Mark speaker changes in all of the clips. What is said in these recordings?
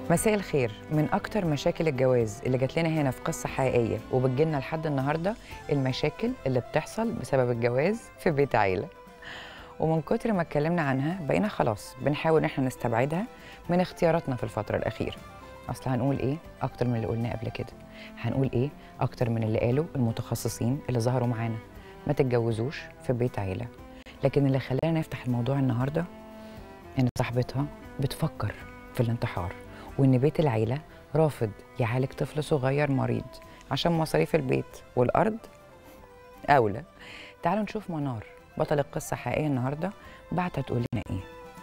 Speaker 1: مساء الخير من اكتر مشاكل الجواز اللي جات لنا هنا في قصه حقيقيه وبتجيلنا لحد النهارده المشاكل اللي بتحصل بسبب الجواز في بيت عيله ومن كتر ما اتكلمنا عنها بقينا خلاص بنحاول ان احنا نستبعدها من اختياراتنا في الفتره الاخيره اصل هنقول ايه اكتر من اللي قلناه قبل كده هنقول ايه اكتر من اللي قالوا المتخصصين اللي ظهروا معانا ما تتجوزوش في بيت عيله لكن اللي خلانا نفتح الموضوع النهارده ان صاحبتها بتفكر في الانتحار وان بيت العيله رافض يعالج طفل صغير مريض عشان مصاريف البيت والارض اولى تعالوا نشوف منار بطل القصه حقيقيه النهارده بعتت تقول لنا ايه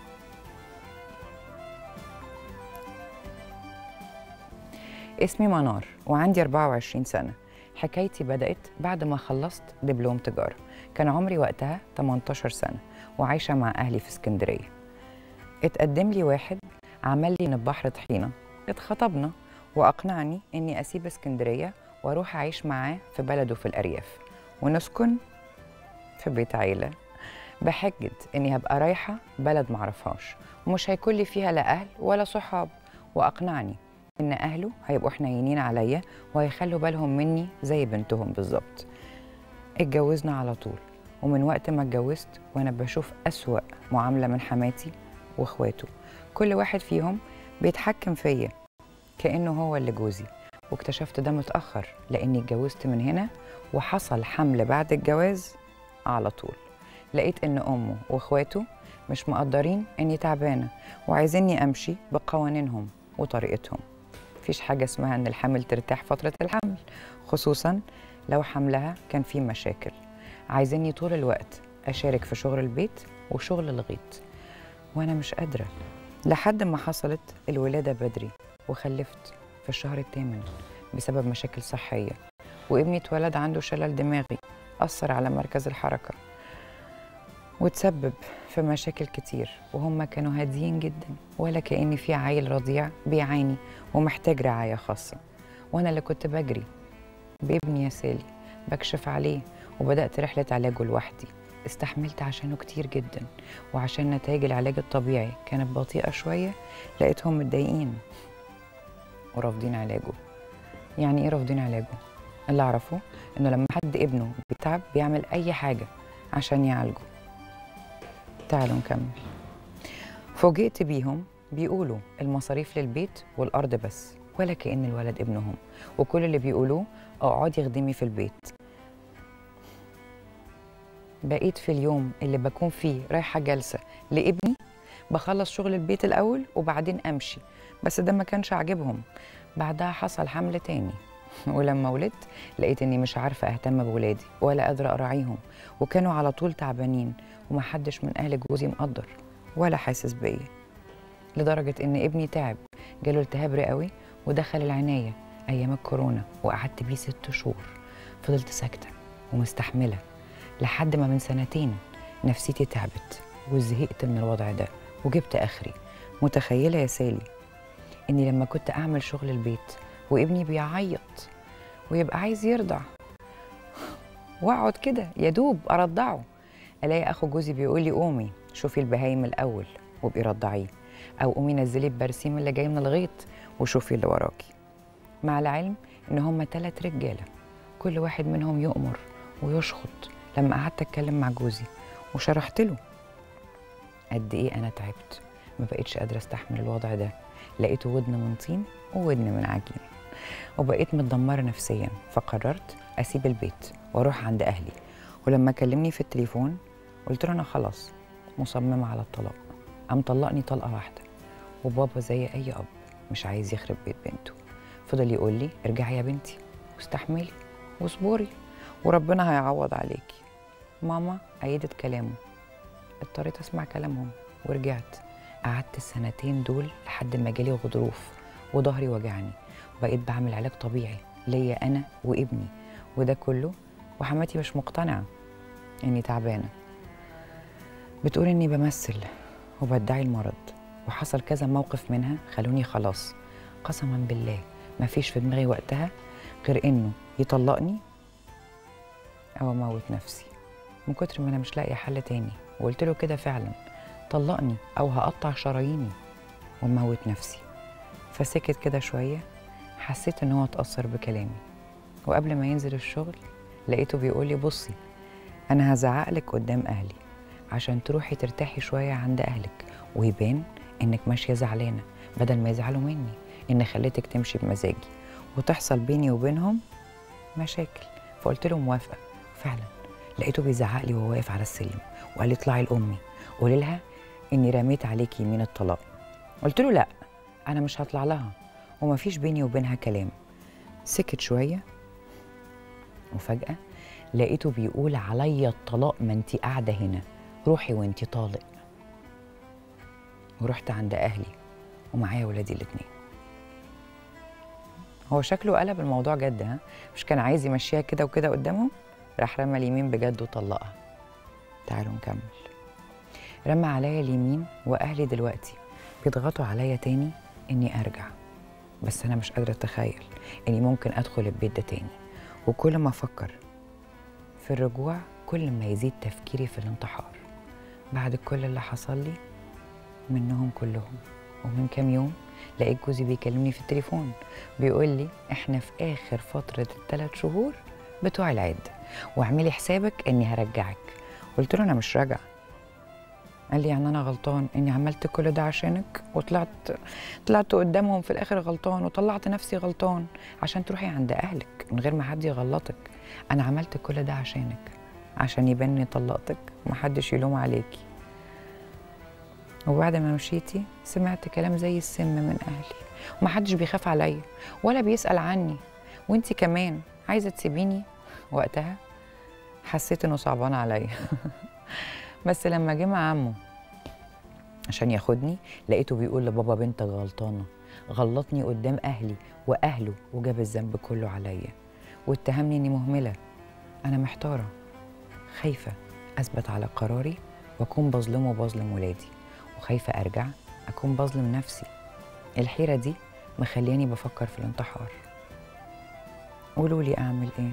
Speaker 1: اسمي منار وعندي 24 سنة حكايتي بدأت بعد ما خلصت دبلوم تجارة كان عمري وقتها 18 سنة وعايشة مع أهلي في اسكندرية اتقدم لي واحد عمل لي من البحر طحينة اتخطبنا وأقنعني إني أسيب اسكندرية وأروح أعيش معاه في بلده في الأرياف ونسكن في بيت عيلة بحجة إني هبقى رايحة بلد معرفهاش ومش هيكون لي فيها لا أهل ولا صحاب وأقنعني إن أهله هيبقوا حنينين عليا وهيخلوا بالهم مني زي بنتهم بالظبط اتجوزنا على طول ومن وقت ما اتجوزت وأنا بشوف أسوأ معاملة من حماتي وإخواته كل واحد فيهم بيتحكم فيا كأنه هو اللي جوزي واكتشفت ده متأخر لأني اتجوزت من هنا وحصل حمل بعد الجواز على طول لقيت إن أمه وإخواته مش مقدرين إني تعبانة وعايزيني أمشي بقوانينهم وطريقتهم مفيش حاجة اسمها إن الحامل ترتاح فترة الحمل خصوصا لو حملها كان فيه مشاكل عايزيني طول الوقت أشارك في شغل البيت وشغل الغيط وأنا مش قادرة لحد ما حصلت الولادة بدري وخلفت في الشهر الثامن بسبب مشاكل صحية وابني اتولد عنده شلل دماغي أثر على مركز الحركة وتسبب في مشاكل كتير وهم كانوا هاديين جدا ولا كأن في عيل رضيع بيعاني ومحتاج رعاية خاصة وأنا اللي كنت بجري بابني يا سالي بكشف عليه وبدأت رحلة علاجه لوحدي استحملت عشانه كتير جدا وعشان نتائج العلاج الطبيعي كانت بطيئة شوية لقيتهم متضايقين ورافضين علاجه يعني ايه رافضين علاجه اللي اعرفه انه لما حد ابنه بيتعب بيعمل اي حاجة عشان يعالجه تعالوا نكمل فوجئت بيهم بيقولوا المصاريف للبيت والأرض بس ولا كأن الولد ابنهم وكل اللي بيقولوه اقعدي خدمي في البيت بقيت في اليوم اللي بكون فيه رايحة جلسة لابني بخلص شغل البيت الأول وبعدين أمشي بس ده ما كانش عاجبهم بعدها حصل حمل تاني ولما ولدت لقيت اني مش عارفه اهتم بولادي ولا قادره اراعيهم وكانوا على طول تعبانين ومحدش من اهل جوزي مقدر ولا حاسس بيا لدرجه ان ابني تعب جاله التهاب رئوي ودخل العنايه ايام الكورونا وقعدت بيه ست شهور فضلت ساكته ومستحمله لحد ما من سنتين نفسيتي تعبت وزهقت من الوضع ده وجبت اخري متخيله يا سالي اني لما كنت اعمل شغل البيت وابني بيعيط ويبقى عايز يرضع واقعد كده يا دوب ارضعه الاقي اخو جوزي بيقول لي قومي شوفي البهايم الاول وابقي رضعيه او قومي نزلي البرسيم اللي جاي من الغيط وشوفي اللي وراكي مع العلم ان هم ثلاث رجاله كل واحد منهم يؤمر ويشخط لما قعدت اتكلم مع جوزي وشرحت له قد ايه انا تعبت ما بقتش قادره استحمل الوضع ده لقيته ودن من طين وودن من عجين وبقيت متدمره نفسيا فقررت اسيب البيت واروح عند اهلي ولما كلمني في التليفون قلت له انا خلاص مصممه على الطلاق قام طلقني طلقه واحده وبابا زي اي اب مش عايز يخرب بيت بنته فضل يقول لي ارجعي يا بنتي واستحملي واصبري وربنا هيعوض عليكي ماما أيدت كلامه اضطريت أسمع كلامهم ورجعت قعدت السنتين دول لحد ما جالي غضروف وظهري وجعني وبقيت بعمل علاج طبيعي ليا أنا وابني وده كله وحماتي مش مقتنعة إني تعبانة بتقول إني بمثل وبدعي المرض وحصل كذا موقف منها خلوني خلاص قسما بالله ما فيش في دماغي وقتها غير إنه يطلقني أو أموت نفسي من كتر ما أنا مش لاقية حل تاني وقلت له كده فعلا طلقني أو هقطع شراييني وأموت نفسي فسكت كده شوية حسيت إن هو اتأثر بكلامي وقبل ما ينزل الشغل لقيته بيقول لي بصي أنا هزعق لك قدام أهلي عشان تروحي ترتاحي شوية عند أهلك ويبان إنك ماشية زعلانة بدل ما يزعلوا مني إن خليتك تمشي بمزاجي وتحصل بيني وبينهم مشاكل فقلت له موافقة فعلا لقيته بيزعق لي وهو واقف على السلم وقال لي اطلعي لأمي قولي لها إني رميت عليكي يمين الطلاق قلت له لا أنا مش هطلع لها ومفيش بيني وبينها كلام سكت شوية وفجأة لقيته بيقول عليا الطلاق ما انت قاعدة هنا روحي وانت طالق ورحت عند أهلي ومعايا ولادي الاتنين هو شكله قلب الموضوع جد ها مش كان عايز يمشيها كده وكده قدامهم راح رمى اليمين بجد وطلقها تعالوا نكمل رمى عليا اليمين واهلي دلوقتي بيضغطوا عليا تاني اني ارجع بس انا مش قادره اتخيل اني ممكن ادخل البيت ده تاني وكل ما افكر في الرجوع كل ما يزيد تفكيري في الانتحار بعد كل اللي حصل لي منهم كلهم ومن كام يوم لقيت جوزي بيكلمني في التليفون بيقول لي احنا في اخر فتره الثلاث شهور بتوع العده واعملي حسابك اني هرجعك قلت له انا مش راجعه قال لي يعني انا غلطان اني عملت كل ده عشانك وطلعت طلعت قدامهم في الاخر غلطان وطلعت نفسي غلطان عشان تروحي عند اهلك من غير ما حد يغلطك انا عملت كل ده عشانك عشان يبان اني طلقتك ومحدش يلوم عليكي وبعد ما مشيتي سمعت كلام زي السم من اهلي ومحدش بيخاف عليا ولا بيسال عني وانتي كمان عايزه تسيبيني وقتها حسيت انه صعبان عليا بس لما جه مع عمه عشان ياخدني لقيته بيقول لبابا بنتك غلطانه غلطني قدام اهلي واهله وجاب الذنب كله عليا واتهمني اني مهمله انا محتاره خايفه اثبت على قراري واكون بظلمه وبظلم ولادي وخايفه ارجع اكون بظلم نفسي الحيره دي مخلياني بفكر في الانتحار قولوا لي اعمل ايه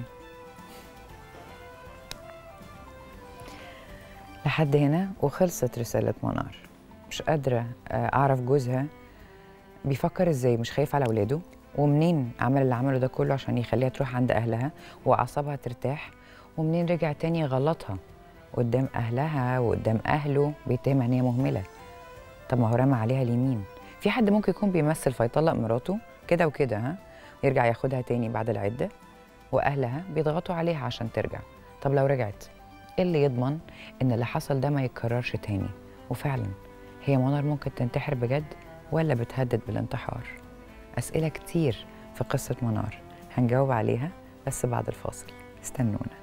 Speaker 1: لحد هنا وخلصت رسالة منار مش قادرة أعرف جوزها بيفكر إزاي مش خايف على ولاده ومنين عمل اللي عمله ده كله عشان يخليها تروح عند أهلها وأعصابها ترتاح ومنين رجع تاني يغلطها قدام أهلها وقدام أهله بيتهمها إن هي مهملة طب ما هو رمى عليها اليمين في حد ممكن يكون بيمثل فيطلق مراته كده وكده ها يرجع ياخدها تاني بعد العدة وأهلها بيضغطوا عليها عشان ترجع طب لو رجعت ايه اللي يضمن ان اللي حصل ده ما يتكررش تاني وفعلا هي منار ممكن تنتحر بجد ولا بتهدد بالانتحار اسئله كتير في قصه منار هنجاوب عليها بس بعد الفاصل استنونا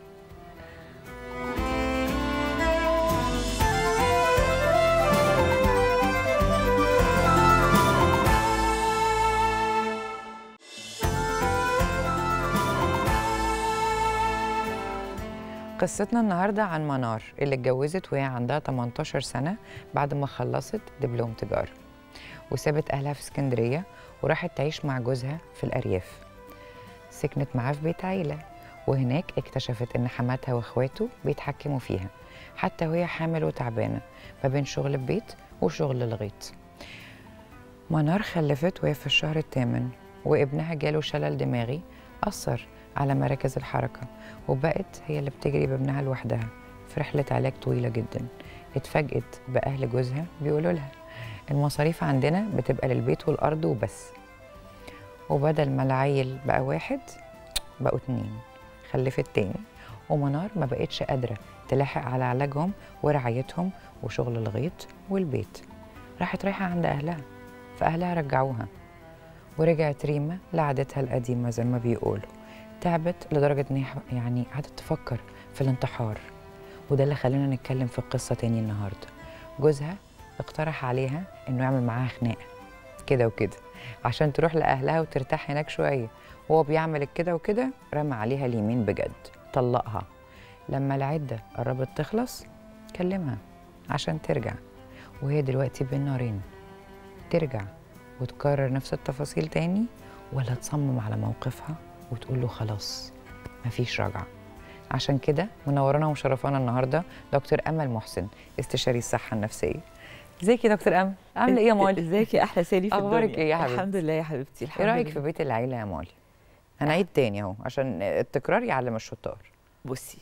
Speaker 1: قصتنا النهارده عن منار اللي اتجوزت وهي عندها 18 سنه بعد ما خلصت دبلوم تجاره وسابت اهلها في اسكندريه وراحت تعيش مع جوزها في الارياف سكنت معاه في بيت عيله وهناك اكتشفت ان حماتها واخواته بيتحكموا فيها حتى وهي حامل وتعبانه ما بين شغل البيت وشغل الغيط منار خلفت وهي في الشهر الثامن وابنها جاله شلل دماغي أثر على مراكز الحركة وبقت هي اللي بتجري بابنها لوحدها في رحلة علاج طويلة جدا اتفاجئت بأهل جوزها بيقولوا لها المصاريف عندنا بتبقى للبيت والأرض وبس وبدل ما العيل بقى واحد بقوا اتنين خلفت تاني ومنار ما بقتش قادرة تلاحق على علاجهم ورعايتهم وشغل الغيط والبيت راحت رايحة عند أهلها فأهلها رجعوها ورجعت ريما لعادتها القديمة زي ما بيقولوا تعبت لدرجة إن هي يعني قعدت تفكر في الانتحار وده اللي خلانا نتكلم في القصة تاني النهاردة جوزها اقترح عليها إنه يعمل معاها خناقة كده وكده عشان تروح لأهلها وترتاح هناك شوية وهو بيعمل كده وكده رمى عليها اليمين بجد طلقها لما العدة قربت تخلص كلمها عشان ترجع وهي دلوقتي بين نارين ترجع وتكرر نفس التفاصيل تاني ولا تصمم على موقفها وتقول له خلاص مفيش رجعة عشان كده منورانا ومشرفانا النهارده دكتور امل محسن استشاري الصحه النفسيه ازيك يا دكتور امل عامله ايه يا مالي
Speaker 2: ازيك يا احلى سالي في
Speaker 1: أخبارك
Speaker 2: الدنيا
Speaker 1: إيه يا حبيبتي؟
Speaker 2: الحمد لله يا حبيبتي الحمد
Speaker 1: ايه رايك
Speaker 2: لله.
Speaker 1: في بيت العيله يا مالي هنعيد تاني اهو عشان التكرار يعلم الشطار
Speaker 2: بصي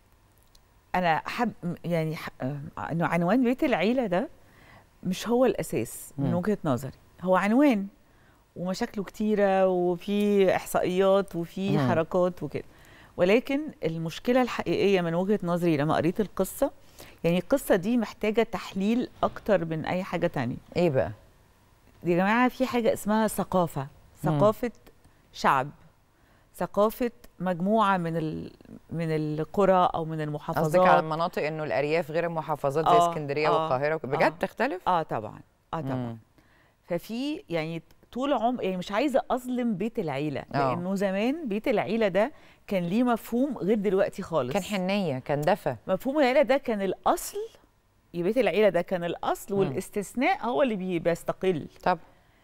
Speaker 2: انا حب يعني ح... آه، انه عنوان بيت العيله ده مش هو الاساس من
Speaker 1: مم.
Speaker 2: وجهه نظري هو عنوان ومشاكله كتيره وفي احصائيات وفي
Speaker 1: مم.
Speaker 2: حركات وكده ولكن المشكله الحقيقيه من وجهه نظري لما قريت القصه يعني القصه دي محتاجه تحليل اكتر من اي حاجه تانية
Speaker 1: ايه بقى
Speaker 2: يا جماعه في حاجه اسمها ثقافه
Speaker 1: مم.
Speaker 2: ثقافه شعب ثقافه مجموعه من ال... من القرى او من
Speaker 1: قصدك
Speaker 2: المحافظات
Speaker 1: على المناطق انه الارياف غير المحافظات زي
Speaker 2: آه،
Speaker 1: اسكندريه
Speaker 2: آه،
Speaker 1: والقاهره وك- بجد
Speaker 2: آه.
Speaker 1: تختلف
Speaker 2: اه طبعا اه طبعا
Speaker 1: مم.
Speaker 2: ففي يعني طول عمر يعني مش عايزه اظلم بيت العيله
Speaker 1: آه.
Speaker 2: لانه زمان بيت العيله ده كان ليه مفهوم غير دلوقتي خالص
Speaker 1: كان حنيه كان دفى
Speaker 2: مفهوم العيله ده كان الاصل يا بيت العيله ده كان الاصل
Speaker 1: مم.
Speaker 2: والاستثناء هو اللي بي- بيستقل
Speaker 1: طب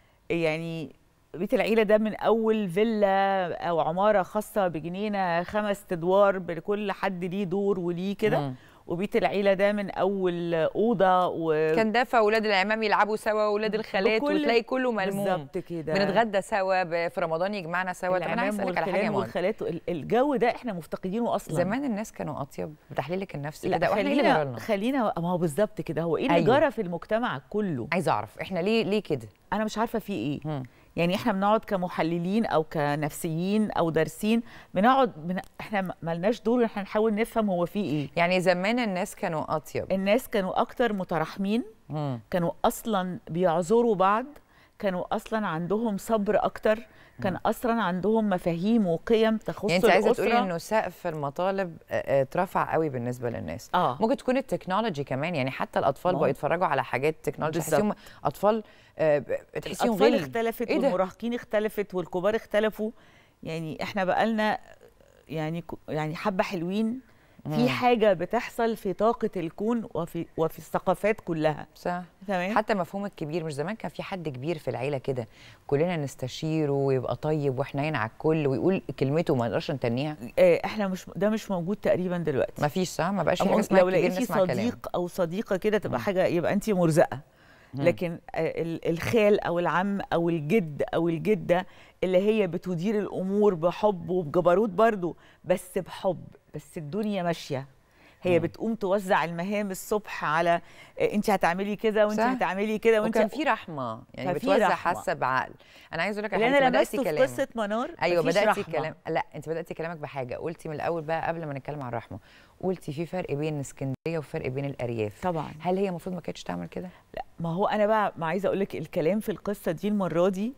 Speaker 2: يعني بيت العيله ده من اول فيلا او عماره خاصه بجنينه خمس ادوار بكل حد ليه دور وليه كده
Speaker 1: مم.
Speaker 2: وبيت العيله ده من اول اوضه و
Speaker 1: كان دفى اولاد العمام يلعبوا سوا واولاد الخالات
Speaker 2: بكل-
Speaker 1: وتلاقي كله ملموم
Speaker 2: بالظبط كده
Speaker 1: بنتغدى سوا ب- في رمضان يجمعنا سوا طب انا عايز
Speaker 2: العمام
Speaker 1: اسالك على حاجه يا
Speaker 2: والخلان
Speaker 1: مال
Speaker 2: والخالات ال- الجو ده احنا مفتقدينه اصلا
Speaker 1: زمان الناس كانوا اطيب بتحليلك النفسي
Speaker 2: لا
Speaker 1: كده واحنا ايه اللي
Speaker 2: خلينا
Speaker 1: جرالنا
Speaker 2: خلينا ما هو بالظبط كده هو ايه اللي
Speaker 1: أيوه.
Speaker 2: جرى في المجتمع كله
Speaker 1: عايزه اعرف احنا ليه ليه كده
Speaker 2: انا مش عارفه في ايه
Speaker 1: مم.
Speaker 2: يعني احنا بنقعد كمحللين او كنفسيين او دارسين بنقعد بن... احنا م- ملناش دور ان احنا نحاول نفهم هو في ايه
Speaker 1: يعني زمان الناس كانوا اطيب
Speaker 2: الناس كانوا اكتر متراحمين
Speaker 1: مم.
Speaker 2: كانوا اصلا بيعذروا بعض كانوا اصلا عندهم صبر اكتر كان اصلا عندهم مفاهيم وقيم تخص
Speaker 1: يعني انت عايزه تقولي
Speaker 2: الأسرة.
Speaker 1: انه سقف المطالب آه، آه، اترفع قوي بالنسبه للناس
Speaker 2: اه
Speaker 1: ممكن تكون التكنولوجي كمان يعني حتى الاطفال
Speaker 2: ما هو-
Speaker 1: بقوا يتفرجوا على حاجات تكنولوجي
Speaker 2: بالظبط.
Speaker 1: تحسيهم اطفال آه، ب- تحسيهم
Speaker 2: الاطفال
Speaker 1: غل
Speaker 2: اختلفت
Speaker 1: إيه ده؟
Speaker 2: والمراهقين اختلفت والكبار اختلفوا يعني احنا بقالنا يعني ك- يعني حبه حلوين
Speaker 1: مم.
Speaker 2: في حاجه بتحصل في طاقه الكون وفي وفي الثقافات كلها
Speaker 1: صح
Speaker 2: تمام
Speaker 1: حتى مفهوم الكبير مش زمان كان في حد كبير في العيله كده كلنا نستشيره ويبقى طيب وحنين على الكل ويقول كلمته ما نقدرش نتنيها
Speaker 2: آه، احنا مش ده مش موجود تقريبا دلوقتي
Speaker 1: ما فيش صح ما بقاش في
Speaker 2: أما
Speaker 1: حاجه اسمها
Speaker 2: لو
Speaker 1: كبير
Speaker 2: لقيتي
Speaker 1: نسمع كلام
Speaker 2: صديق او صديقه كده تبقى
Speaker 1: مم.
Speaker 2: حاجه يبقى انت مرزقه
Speaker 1: مم.
Speaker 2: لكن آه، ال- الخال او العم او الجد او الجده اللي هي بتدير الامور بحب وبجبروت برضو بس بحب بس الدنيا ماشيه هي
Speaker 1: مم.
Speaker 2: بتقوم توزع المهام الصبح على انت هتعملي كده وانت
Speaker 1: صح.
Speaker 2: هتعملي كده وانت
Speaker 1: وكان في رحمه يعني
Speaker 2: كان في
Speaker 1: بتوزع
Speaker 2: رحمة.
Speaker 1: حاسه بعقل انا عايزه اقول لك على
Speaker 2: اللي
Speaker 1: حاجه
Speaker 2: انا
Speaker 1: أنت بدأتي
Speaker 2: لمسته في
Speaker 1: كلامك.
Speaker 2: قصه منار
Speaker 1: ايوه
Speaker 2: مفيش
Speaker 1: بداتي
Speaker 2: رحمة.
Speaker 1: كلام لا انت بداتي كلامك بحاجه قلتي من الاول بقى قبل ما نتكلم عن الرحمه قلتي في فرق بين اسكندريه وفرق بين الارياف
Speaker 2: طبعا
Speaker 1: هل هي المفروض ما كانتش تعمل كده
Speaker 2: لا ما هو انا بقى ما عايزه اقول لك الكلام في القصه دي المره دي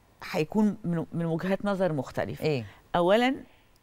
Speaker 2: هيكون من من وجهات نظر مختلفه
Speaker 1: ايه
Speaker 2: اولا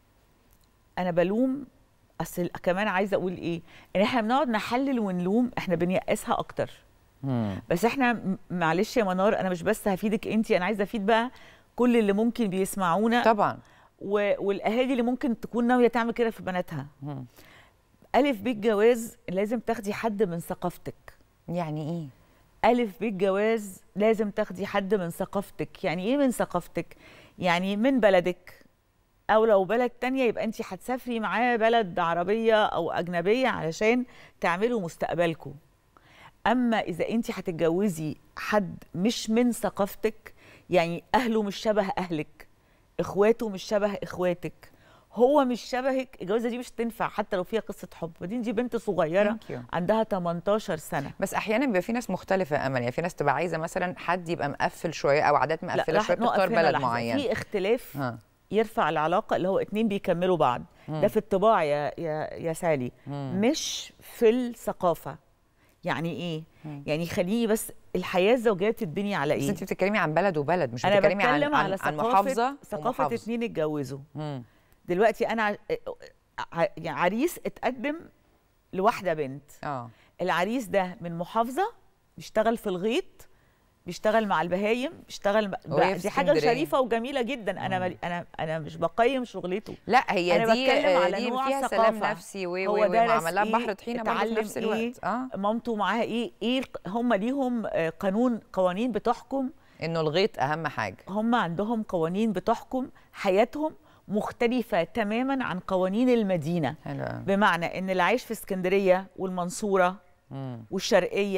Speaker 2: انا بلوم اصل كمان عايزه اقول ايه ان احنا بنقعد نحلل ونلوم احنا بنيأسها اكتر
Speaker 1: مم.
Speaker 2: بس احنا م- معلش يا منار انا مش بس هفيدك انت انا عايزه افيد بقى كل اللي ممكن بيسمعونا
Speaker 1: طبعا
Speaker 2: و... والاهالي اللي ممكن تكون ناويه تعمل كده في بناتها
Speaker 1: مم.
Speaker 2: الف بيت جواز لازم تاخدي حد من ثقافتك
Speaker 1: يعني ايه
Speaker 2: ألف بيت جواز لازم تاخدي حد من ثقافتك يعني إيه من ثقافتك؟ يعني من بلدك أو لو بلد تانية يبقى أنت هتسافري معاه بلد عربية أو أجنبية علشان تعملوا مستقبلكم أما إذا أنت هتتجوزي حد مش من ثقافتك يعني أهله مش شبه أهلك إخواته مش شبه إخواتك هو مش شبهك الجوازة دي مش تنفع حتى لو فيها قصة حب بعدين دي بنت صغيرة
Speaker 1: Thank you.
Speaker 2: عندها 18 سنة
Speaker 1: بس احيانا بيبقى في ناس مختلفه يا امل يعني في ناس تبقى عايزه مثلا حد يبقى مقفل شويه او عادات مقفله
Speaker 2: راح
Speaker 1: شويه
Speaker 2: نقف
Speaker 1: بتختار
Speaker 2: هنا
Speaker 1: بلد
Speaker 2: لحظة.
Speaker 1: معين
Speaker 2: في اختلاف
Speaker 1: ها
Speaker 2: يرفع العلاقه اللي هو اتنين بيكملوا بعض
Speaker 1: مم.
Speaker 2: ده في الطباع يا يا يا سالي
Speaker 1: مم.
Speaker 2: مش في الثقافه يعني ايه
Speaker 1: مم.
Speaker 2: يعني خليني بس الحياه الزوجيه بتتبني على
Speaker 1: بس
Speaker 2: ايه
Speaker 1: انت بتتكلمي عن بلد وبلد مش
Speaker 2: انا
Speaker 1: بتتكلمي عن
Speaker 2: بتكلم
Speaker 1: عن,
Speaker 2: على
Speaker 1: عن
Speaker 2: ثقافه
Speaker 1: محافظه
Speaker 2: ثقافه
Speaker 1: ومحافظة.
Speaker 2: اتنين اتجوزوا
Speaker 1: مم.
Speaker 2: دلوقتي انا ع- ع- يعني عريس اتقدم لواحده بنت
Speaker 1: اه
Speaker 2: العريس ده من محافظه بيشتغل في الغيط بيشتغل مع البهايم بيشتغل ب...
Speaker 1: وهي في
Speaker 2: دي حاجه
Speaker 1: اسكندرية.
Speaker 2: شريفه وجميله جدا انا مل... انا انا مش بقيم شغلته
Speaker 1: لا هي
Speaker 2: أنا
Speaker 1: دي
Speaker 2: بتكلم
Speaker 1: آه،
Speaker 2: على
Speaker 1: دي
Speaker 2: نوع
Speaker 1: فيها
Speaker 2: ثقافة.
Speaker 1: سلام نفسي و
Speaker 2: هو
Speaker 1: و
Speaker 2: درس
Speaker 1: وعمل لها
Speaker 2: إيه،
Speaker 1: بحر طحينه برضه في
Speaker 2: اتعلم
Speaker 1: نفس الوقت
Speaker 2: إيه،
Speaker 1: اه
Speaker 2: مامته معاها ايه ايه الق- هم ليهم آه، قانون قوانين بتحكم
Speaker 1: انه الغيط اهم حاجه
Speaker 2: هم عندهم قوانين بتحكم حياتهم مختلفة تماما عن قوانين المدينة
Speaker 1: حلو قوي
Speaker 2: بمعنى ان اللي عايش في اسكندرية والمنصورة
Speaker 1: مم.
Speaker 2: والشرقية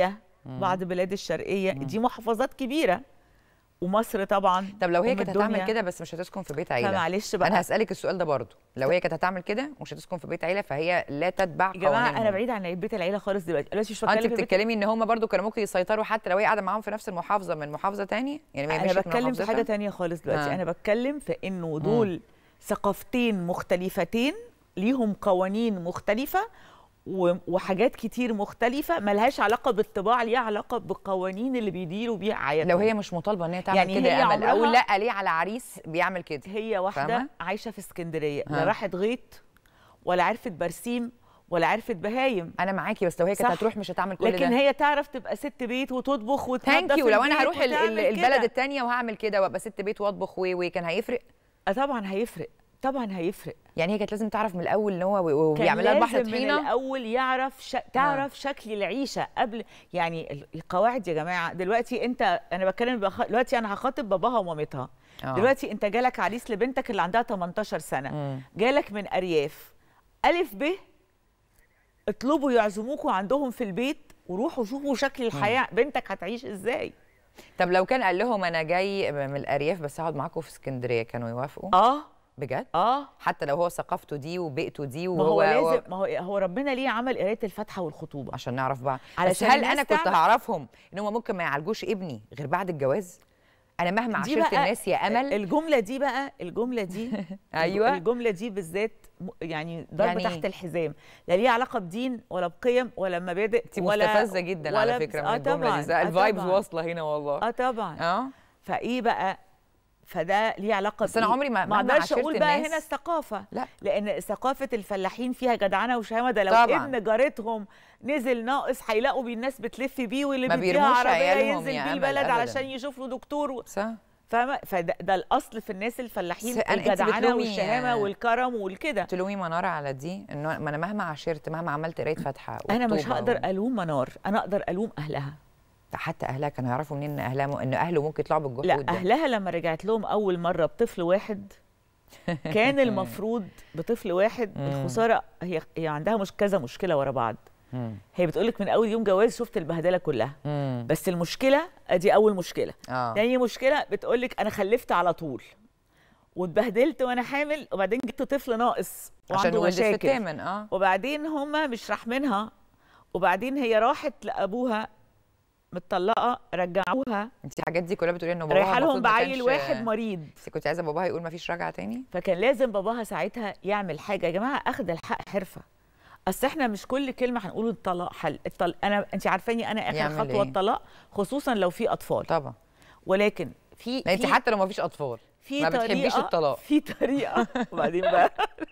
Speaker 2: بعض بلاد الشرقيه دي محافظات كبيره ومصر طبعا
Speaker 1: طب لو هي
Speaker 2: أم
Speaker 1: كانت
Speaker 2: الدنيا.
Speaker 1: هتعمل كده بس مش هتسكن في بيت عيله
Speaker 2: فمعلش بقى
Speaker 1: انا هسالك السؤال ده برضو لو هي كانت هتعمل كده ومش هتسكن في بيت عيله فهي لا تتبع
Speaker 2: يا جماعه
Speaker 1: قوانينهم.
Speaker 2: انا بعيد عن بيت العيله خالص دلوقتي دلوقتي مش
Speaker 1: آه، انت
Speaker 2: بتكلم في بيت
Speaker 1: بتتكلمي ان هم برضو كانوا ممكن يسيطروا حتى لو هي قاعده معاهم في نفس المحافظه من محافظه تانية يعني ما
Speaker 2: انا
Speaker 1: يمشيش من
Speaker 2: بتكلم في
Speaker 1: محافظتها؟
Speaker 2: حاجه تانية خالص دلوقتي
Speaker 1: آه.
Speaker 2: انا بتكلم في انه دول ثقافتين مختلفتين ليهم قوانين مختلفه و- وحاجات كتير مختلفه ملهاش علاقه بالطباع ليها علاقه بالقوانين اللي بيديروا بيها حياتهم
Speaker 1: لو هي مش مطالبه ان هي تعمل
Speaker 2: يعني
Speaker 1: كده
Speaker 2: هي
Speaker 1: يا امل او
Speaker 2: عمرها-
Speaker 1: لا ليه على عريس بيعمل كده
Speaker 2: هي واحده
Speaker 1: فاهمة؟
Speaker 2: عايشه في اسكندريه لا
Speaker 1: ها.
Speaker 2: راحت غيط ولا عرفت برسيم ولا عرفت بهايم
Speaker 1: انا معاكي بس لو هي كانت
Speaker 2: صح.
Speaker 1: هتروح مش هتعمل كل
Speaker 2: لكن
Speaker 1: ده
Speaker 2: هي تعرف تبقى ست بيت وتطبخ وتنظف
Speaker 1: ثانك يو لو انا
Speaker 2: البيت
Speaker 1: هروح ال- ال-
Speaker 2: وتعمل
Speaker 1: البلد
Speaker 2: كده.
Speaker 1: التانية وهعمل كده وابقى ست بيت واطبخ و و كان هيفرق
Speaker 2: آه طبعا هيفرق طبعا هيفرق
Speaker 1: يعني هي كانت لازم تعرف من الاول ان هو و-
Speaker 2: كان
Speaker 1: وبيعمل لها البحر
Speaker 2: لازم من
Speaker 1: طحينه
Speaker 2: الاول يعرف ش... تعرف شكل العيشه قبل يعني ال- القواعد يا جماعه دلوقتي انت انا بتكلم بخ... دلوقتي انا هخاطب باباها ومامتها
Speaker 1: آه.
Speaker 2: دلوقتي انت جالك عريس لبنتك اللي عندها 18 سنه
Speaker 1: مم.
Speaker 2: جالك من ارياف الف ب اطلبوا يعزموكوا عندهم في البيت وروحوا شوفوا شكل الحياه بنتك هتعيش ازاي
Speaker 1: طب لو كان قال لهم انا جاي من الارياف بس هقعد معاكم في اسكندريه كانوا يوافقوا
Speaker 2: اه
Speaker 1: بجد
Speaker 2: اه
Speaker 1: حتى لو هو ثقافته دي وبيئته دي
Speaker 2: ما
Speaker 1: وهو
Speaker 2: هو لازم ما هو هو ربنا ليه عمل قرايه الفاتحه والخطوبه
Speaker 1: عشان نعرف بعض بس
Speaker 2: علشان
Speaker 1: هل
Speaker 2: الناس
Speaker 1: انا كنت
Speaker 2: تعمل-
Speaker 1: هعرفهم ان هم ممكن ما يعالجوش ابني غير بعد الجواز انا مهما
Speaker 2: دي
Speaker 1: عاشرت
Speaker 2: بقى
Speaker 1: الناس يا امل
Speaker 2: الجمله دي بقى الجمله دي
Speaker 1: أيوة.
Speaker 2: الجمله دي بالذات م- يعني ضرب
Speaker 1: يعني
Speaker 2: يعني تحت الحزام لا ليها علاقه بدين ولا بقيم ولا مبادئ
Speaker 1: انت
Speaker 2: ولا
Speaker 1: مستفزه جدا على
Speaker 2: ولا
Speaker 1: فكره
Speaker 2: بس-
Speaker 1: من
Speaker 2: آه
Speaker 1: الجمله
Speaker 2: طبعاً،
Speaker 1: دي
Speaker 2: آه
Speaker 1: الفايبز
Speaker 2: طبعاً.
Speaker 1: واصله هنا والله
Speaker 2: اه طبعا
Speaker 1: اه
Speaker 2: فايه بقى فده ليه علاقه
Speaker 1: بس أنا
Speaker 2: بإيه؟
Speaker 1: عمري ما-
Speaker 2: ما
Speaker 1: مهما
Speaker 2: اقدرش
Speaker 1: عاشرت
Speaker 2: اقول بقى
Speaker 1: الناس-
Speaker 2: هنا الثقافه
Speaker 1: لا
Speaker 2: لان ثقافه الفلاحين فيها جدعنه وشهامه ده لو
Speaker 1: طبعاً.
Speaker 2: ابن جارتهم نزل ناقص هيلاقوا بيه الناس بتلف بيه واللي
Speaker 1: ما
Speaker 2: بيديها
Speaker 1: بيرموش
Speaker 2: عربيه
Speaker 1: عيالهم
Speaker 2: ينزل
Speaker 1: يا
Speaker 2: بيه
Speaker 1: أمل
Speaker 2: البلد
Speaker 1: أبداً.
Speaker 2: علشان يشوف له دكتور و...
Speaker 1: صح
Speaker 2: فاهمه فده ده الاصل في الناس الفلاحين
Speaker 1: س- أنا- أنت
Speaker 2: الجدعنه
Speaker 1: بتلومي-
Speaker 2: والشهامه والكرم والكده
Speaker 1: تلومي مناره على دي انه ما انا مهما عاشرت مهما عملت قرايه فاتحه
Speaker 2: انا مش
Speaker 1: وخطوبة
Speaker 2: هقدر
Speaker 1: و...
Speaker 2: الوم منار انا اقدر الوم اهلها
Speaker 1: حتى اهلها كانوا يعرفوا منين ان اهلها م... ان اهله ممكن يطلعوا بالجحود
Speaker 2: لا
Speaker 1: ده
Speaker 2: اهلها لما رجعت لهم اول مره بطفل واحد كان المفروض بطفل واحد
Speaker 1: مم.
Speaker 2: الخساره هي هي عندها مش كذا مشكله ورا بعض
Speaker 1: مم.
Speaker 2: هي بتقولك من اول يوم جواز شفت البهدله كلها
Speaker 1: مم.
Speaker 2: بس المشكله ادي اول مشكله
Speaker 1: اه
Speaker 2: تاني مشكله بتقولك انا خلفت على طول واتبهدلت وانا حامل وبعدين جبت طفل ناقص
Speaker 1: عشان
Speaker 2: وعنده
Speaker 1: ولدت في
Speaker 2: مشاكل
Speaker 1: الثامن اه
Speaker 2: وبعدين هما مش راحمينها وبعدين هي راحت لابوها متطلقه رجعوها
Speaker 1: انت الحاجات دي كلها بتقولي انه باباها
Speaker 2: رايحه لهم
Speaker 1: المفروض ما
Speaker 2: بعيل
Speaker 1: كانش-
Speaker 2: واحد مريض
Speaker 1: انت كنت عايزه باباها يقول ما فيش رجعه تاني
Speaker 2: فكان لازم باباها ساعتها يعمل حاجه يا جماعه اخد الحق حرفه اصل احنا مش كل كلمه هنقول الطلاق حل الطلاق انا انت عارفاني انا اخر
Speaker 1: يعمل
Speaker 2: خطوه
Speaker 1: إيه؟
Speaker 2: الطلاق خصوصا لو في اطفال
Speaker 1: طبعا
Speaker 2: ولكن في
Speaker 1: لا انت
Speaker 2: في-
Speaker 1: حتى لو ما فيش اطفال
Speaker 2: في
Speaker 1: ما
Speaker 2: طريقه
Speaker 1: بتحبيش الطلاق
Speaker 2: في طريقه وبعدين بقى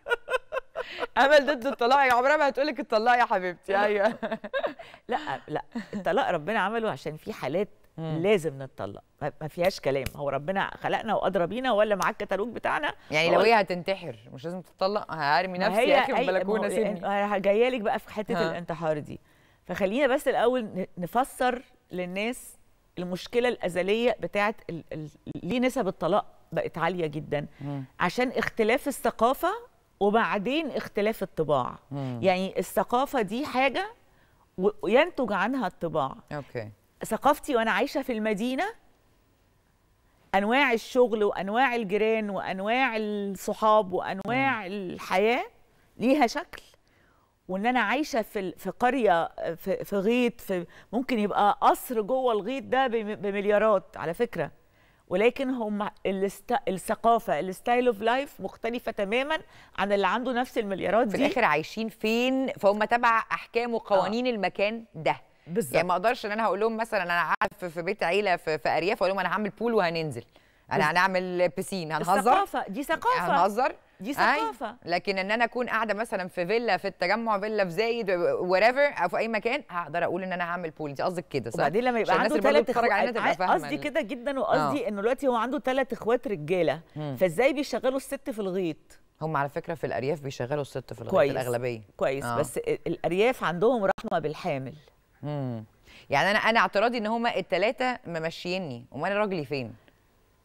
Speaker 1: امل ضد الطلاق يا عمرها ما هتقول لك الطلاق يا حبيبتي ايوه
Speaker 2: لا لا الطلاق ربنا عمله عشان في حالات
Speaker 1: مم.
Speaker 2: لازم نتطلق ما- ما فيهاش كلام هو ربنا خلقنا وادرى بينا ولا معاه الكتالوج بتاعنا
Speaker 1: يعني
Speaker 2: هو-
Speaker 1: لو هي هتنتحر مش لازم تطلق هرمي
Speaker 2: ما
Speaker 1: نفسي يا اخي من
Speaker 2: أي-
Speaker 1: البلكونه
Speaker 2: ما هو-
Speaker 1: سيبني
Speaker 2: انا جايه لك بقى في حته
Speaker 1: ها.
Speaker 2: الانتحار دي فخلينا بس الاول ن- نفسر للناس المشكله الازليه بتاعت ال... ال... ليه نسب الطلاق بقت عاليه جدا
Speaker 1: مم.
Speaker 2: عشان اختلاف الثقافه وبعدين اختلاف الطباع
Speaker 1: مم.
Speaker 2: يعني الثقافه دي حاجه و- وينتج عنها الطباع
Speaker 1: اوكي
Speaker 2: ثقافتي وانا عايشه في المدينه انواع الشغل وانواع الجيران وانواع الصحاب وانواع الحياه ليها شكل وان انا عايشه في ال- في قريه في, في غيط في ممكن يبقى قصر جوه الغيط ده بم- بمليارات على فكره ولكن هم الاست... الثقافه الستايل اوف لايف مختلفه تماما عن اللي عنده نفس المليارات
Speaker 1: في
Speaker 2: دي
Speaker 1: الاخر عايشين فين فهم تبع احكام وقوانين المكان ده
Speaker 2: بالظبط
Speaker 1: يعني ما اقدرش ان انا هقول لهم مثلا انا قاعد في- في بيت عيله في, في ارياف اقول لهم انا هعمل بول وهننزل انا هنعمل بيسين هنهزر
Speaker 2: الثقافه دي ثقافه
Speaker 1: هنهزر
Speaker 2: دي
Speaker 1: أي.
Speaker 2: ثقافه
Speaker 1: لكن ان انا اكون قاعده مثلا في فيلا في التجمع فيلا في زايد وريفر او في اي مكان هقدر اقول ان انا هعمل بول انت قصدك كده صح
Speaker 2: وبعدين لما يبقى
Speaker 1: عشان
Speaker 2: عنده
Speaker 1: الناس اللي برضه
Speaker 2: ثلاث
Speaker 1: بتتفرج علينا تبقى فاهمه
Speaker 2: قصدي
Speaker 1: ال-
Speaker 2: كده جدا وقصدي انه دلوقتي هو عنده ثلاث اخوات رجاله
Speaker 1: مم.
Speaker 2: فازاي بيشغلوا الست في الغيط
Speaker 1: هم على فكره في الارياف بيشغلوا الست في الغيط
Speaker 2: كويس.
Speaker 1: الاغلبيه
Speaker 2: كويس
Speaker 1: آه.
Speaker 2: بس ال- الارياف عندهم رحمه بالحامل
Speaker 1: مم. يعني انا انا اعتراضي ان هم الثلاثه ممشيني امال انا راجلي فين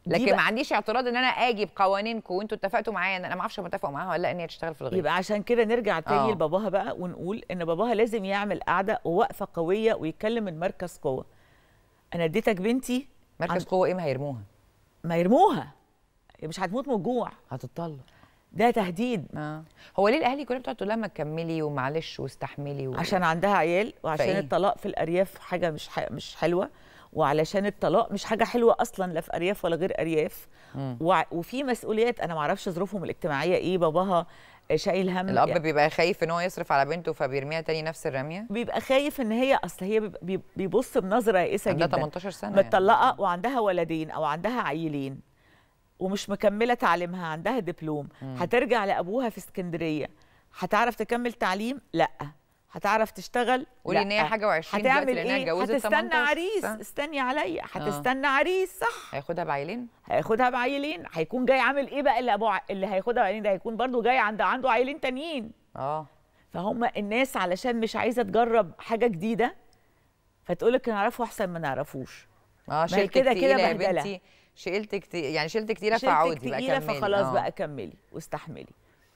Speaker 2: دي
Speaker 1: لكن
Speaker 2: بقى-
Speaker 1: ما عنديش اعتراض ان انا اجي بقوانينكم وانتوا اتفقتوا معايا ان انا ما اعرفش هم اتفقوا معاها ولا لا ان هي تشتغل في الغيط
Speaker 2: يبقى عشان كده نرجع تاني
Speaker 1: آه.
Speaker 2: لباباها بقى ونقول ان باباها لازم يعمل قعده ووقفه قويه ويتكلم من مركز قوه انا اديتك بنتي
Speaker 1: مركز
Speaker 2: عن-
Speaker 1: قوه ايه ما هيرموها
Speaker 2: ما يرموها هي مش هتموت من الجوع
Speaker 1: هتطلق
Speaker 2: ده تهديد
Speaker 1: اه هو ليه الاهالي كلها بتقعد تقول لها ما تكملي ومعلش واستحملي و...
Speaker 2: عشان عندها عيال وعشان
Speaker 1: فإيه؟
Speaker 2: الطلاق في الارياف حاجه مش ح... مش حلوه وعلشان الطلاق مش حاجه حلوه اصلا لا في ارياف ولا غير ارياف
Speaker 1: مم.
Speaker 2: وع... وفي مسؤوليات انا ما اعرفش ظروفهم الاجتماعيه ايه باباها شايل هم
Speaker 1: الاب بيبقى خايف ان هو يصرف على بنته فبيرميها تاني نفس الرميه
Speaker 2: بيبقى خايف ان هي اصل هي بيبقى- بيب- بيبص بنظره يائسه
Speaker 1: عندها
Speaker 2: جدا
Speaker 1: 18 سنه يعني.
Speaker 2: متطلقه وعندها ولدين او عندها عيلين ومش مكمله تعليمها عندها دبلوم هترجع لابوها في اسكندريه هتعرف تكمل تعليم لا هتعرف تشتغل
Speaker 1: قولي ان هي
Speaker 2: لأ.
Speaker 1: حاجه و20 دلوقتي
Speaker 2: هتعمل
Speaker 1: لانها
Speaker 2: ايه
Speaker 1: اتجوزت
Speaker 2: هتستنى
Speaker 1: 18
Speaker 2: عريس
Speaker 1: سنة.
Speaker 2: استني عليا هتستنى عريس صح
Speaker 1: هياخدها بعيلين
Speaker 2: هياخدها بعيلين هيكون جاي عامل ايه بقى اللي ابو ع... اللي هياخدها بعيلين ده هيكون برضو جاي عند عنده عيلين تانيين
Speaker 1: اه
Speaker 2: فهم الناس علشان مش عايزه تجرب حاجه جديده فتقول لك نعرفه احسن ما نعرفوش
Speaker 1: اه
Speaker 2: هي
Speaker 1: شلت
Speaker 2: كده-
Speaker 1: كده
Speaker 2: كده
Speaker 1: يا
Speaker 2: بهدلة.
Speaker 1: بنتي شلت كتير يعني شلت كتيره
Speaker 2: شلتك
Speaker 1: فعودي بقى
Speaker 2: تقيله
Speaker 1: كملي
Speaker 2: فخلاص
Speaker 1: آه.
Speaker 2: بقى كملي واستحملي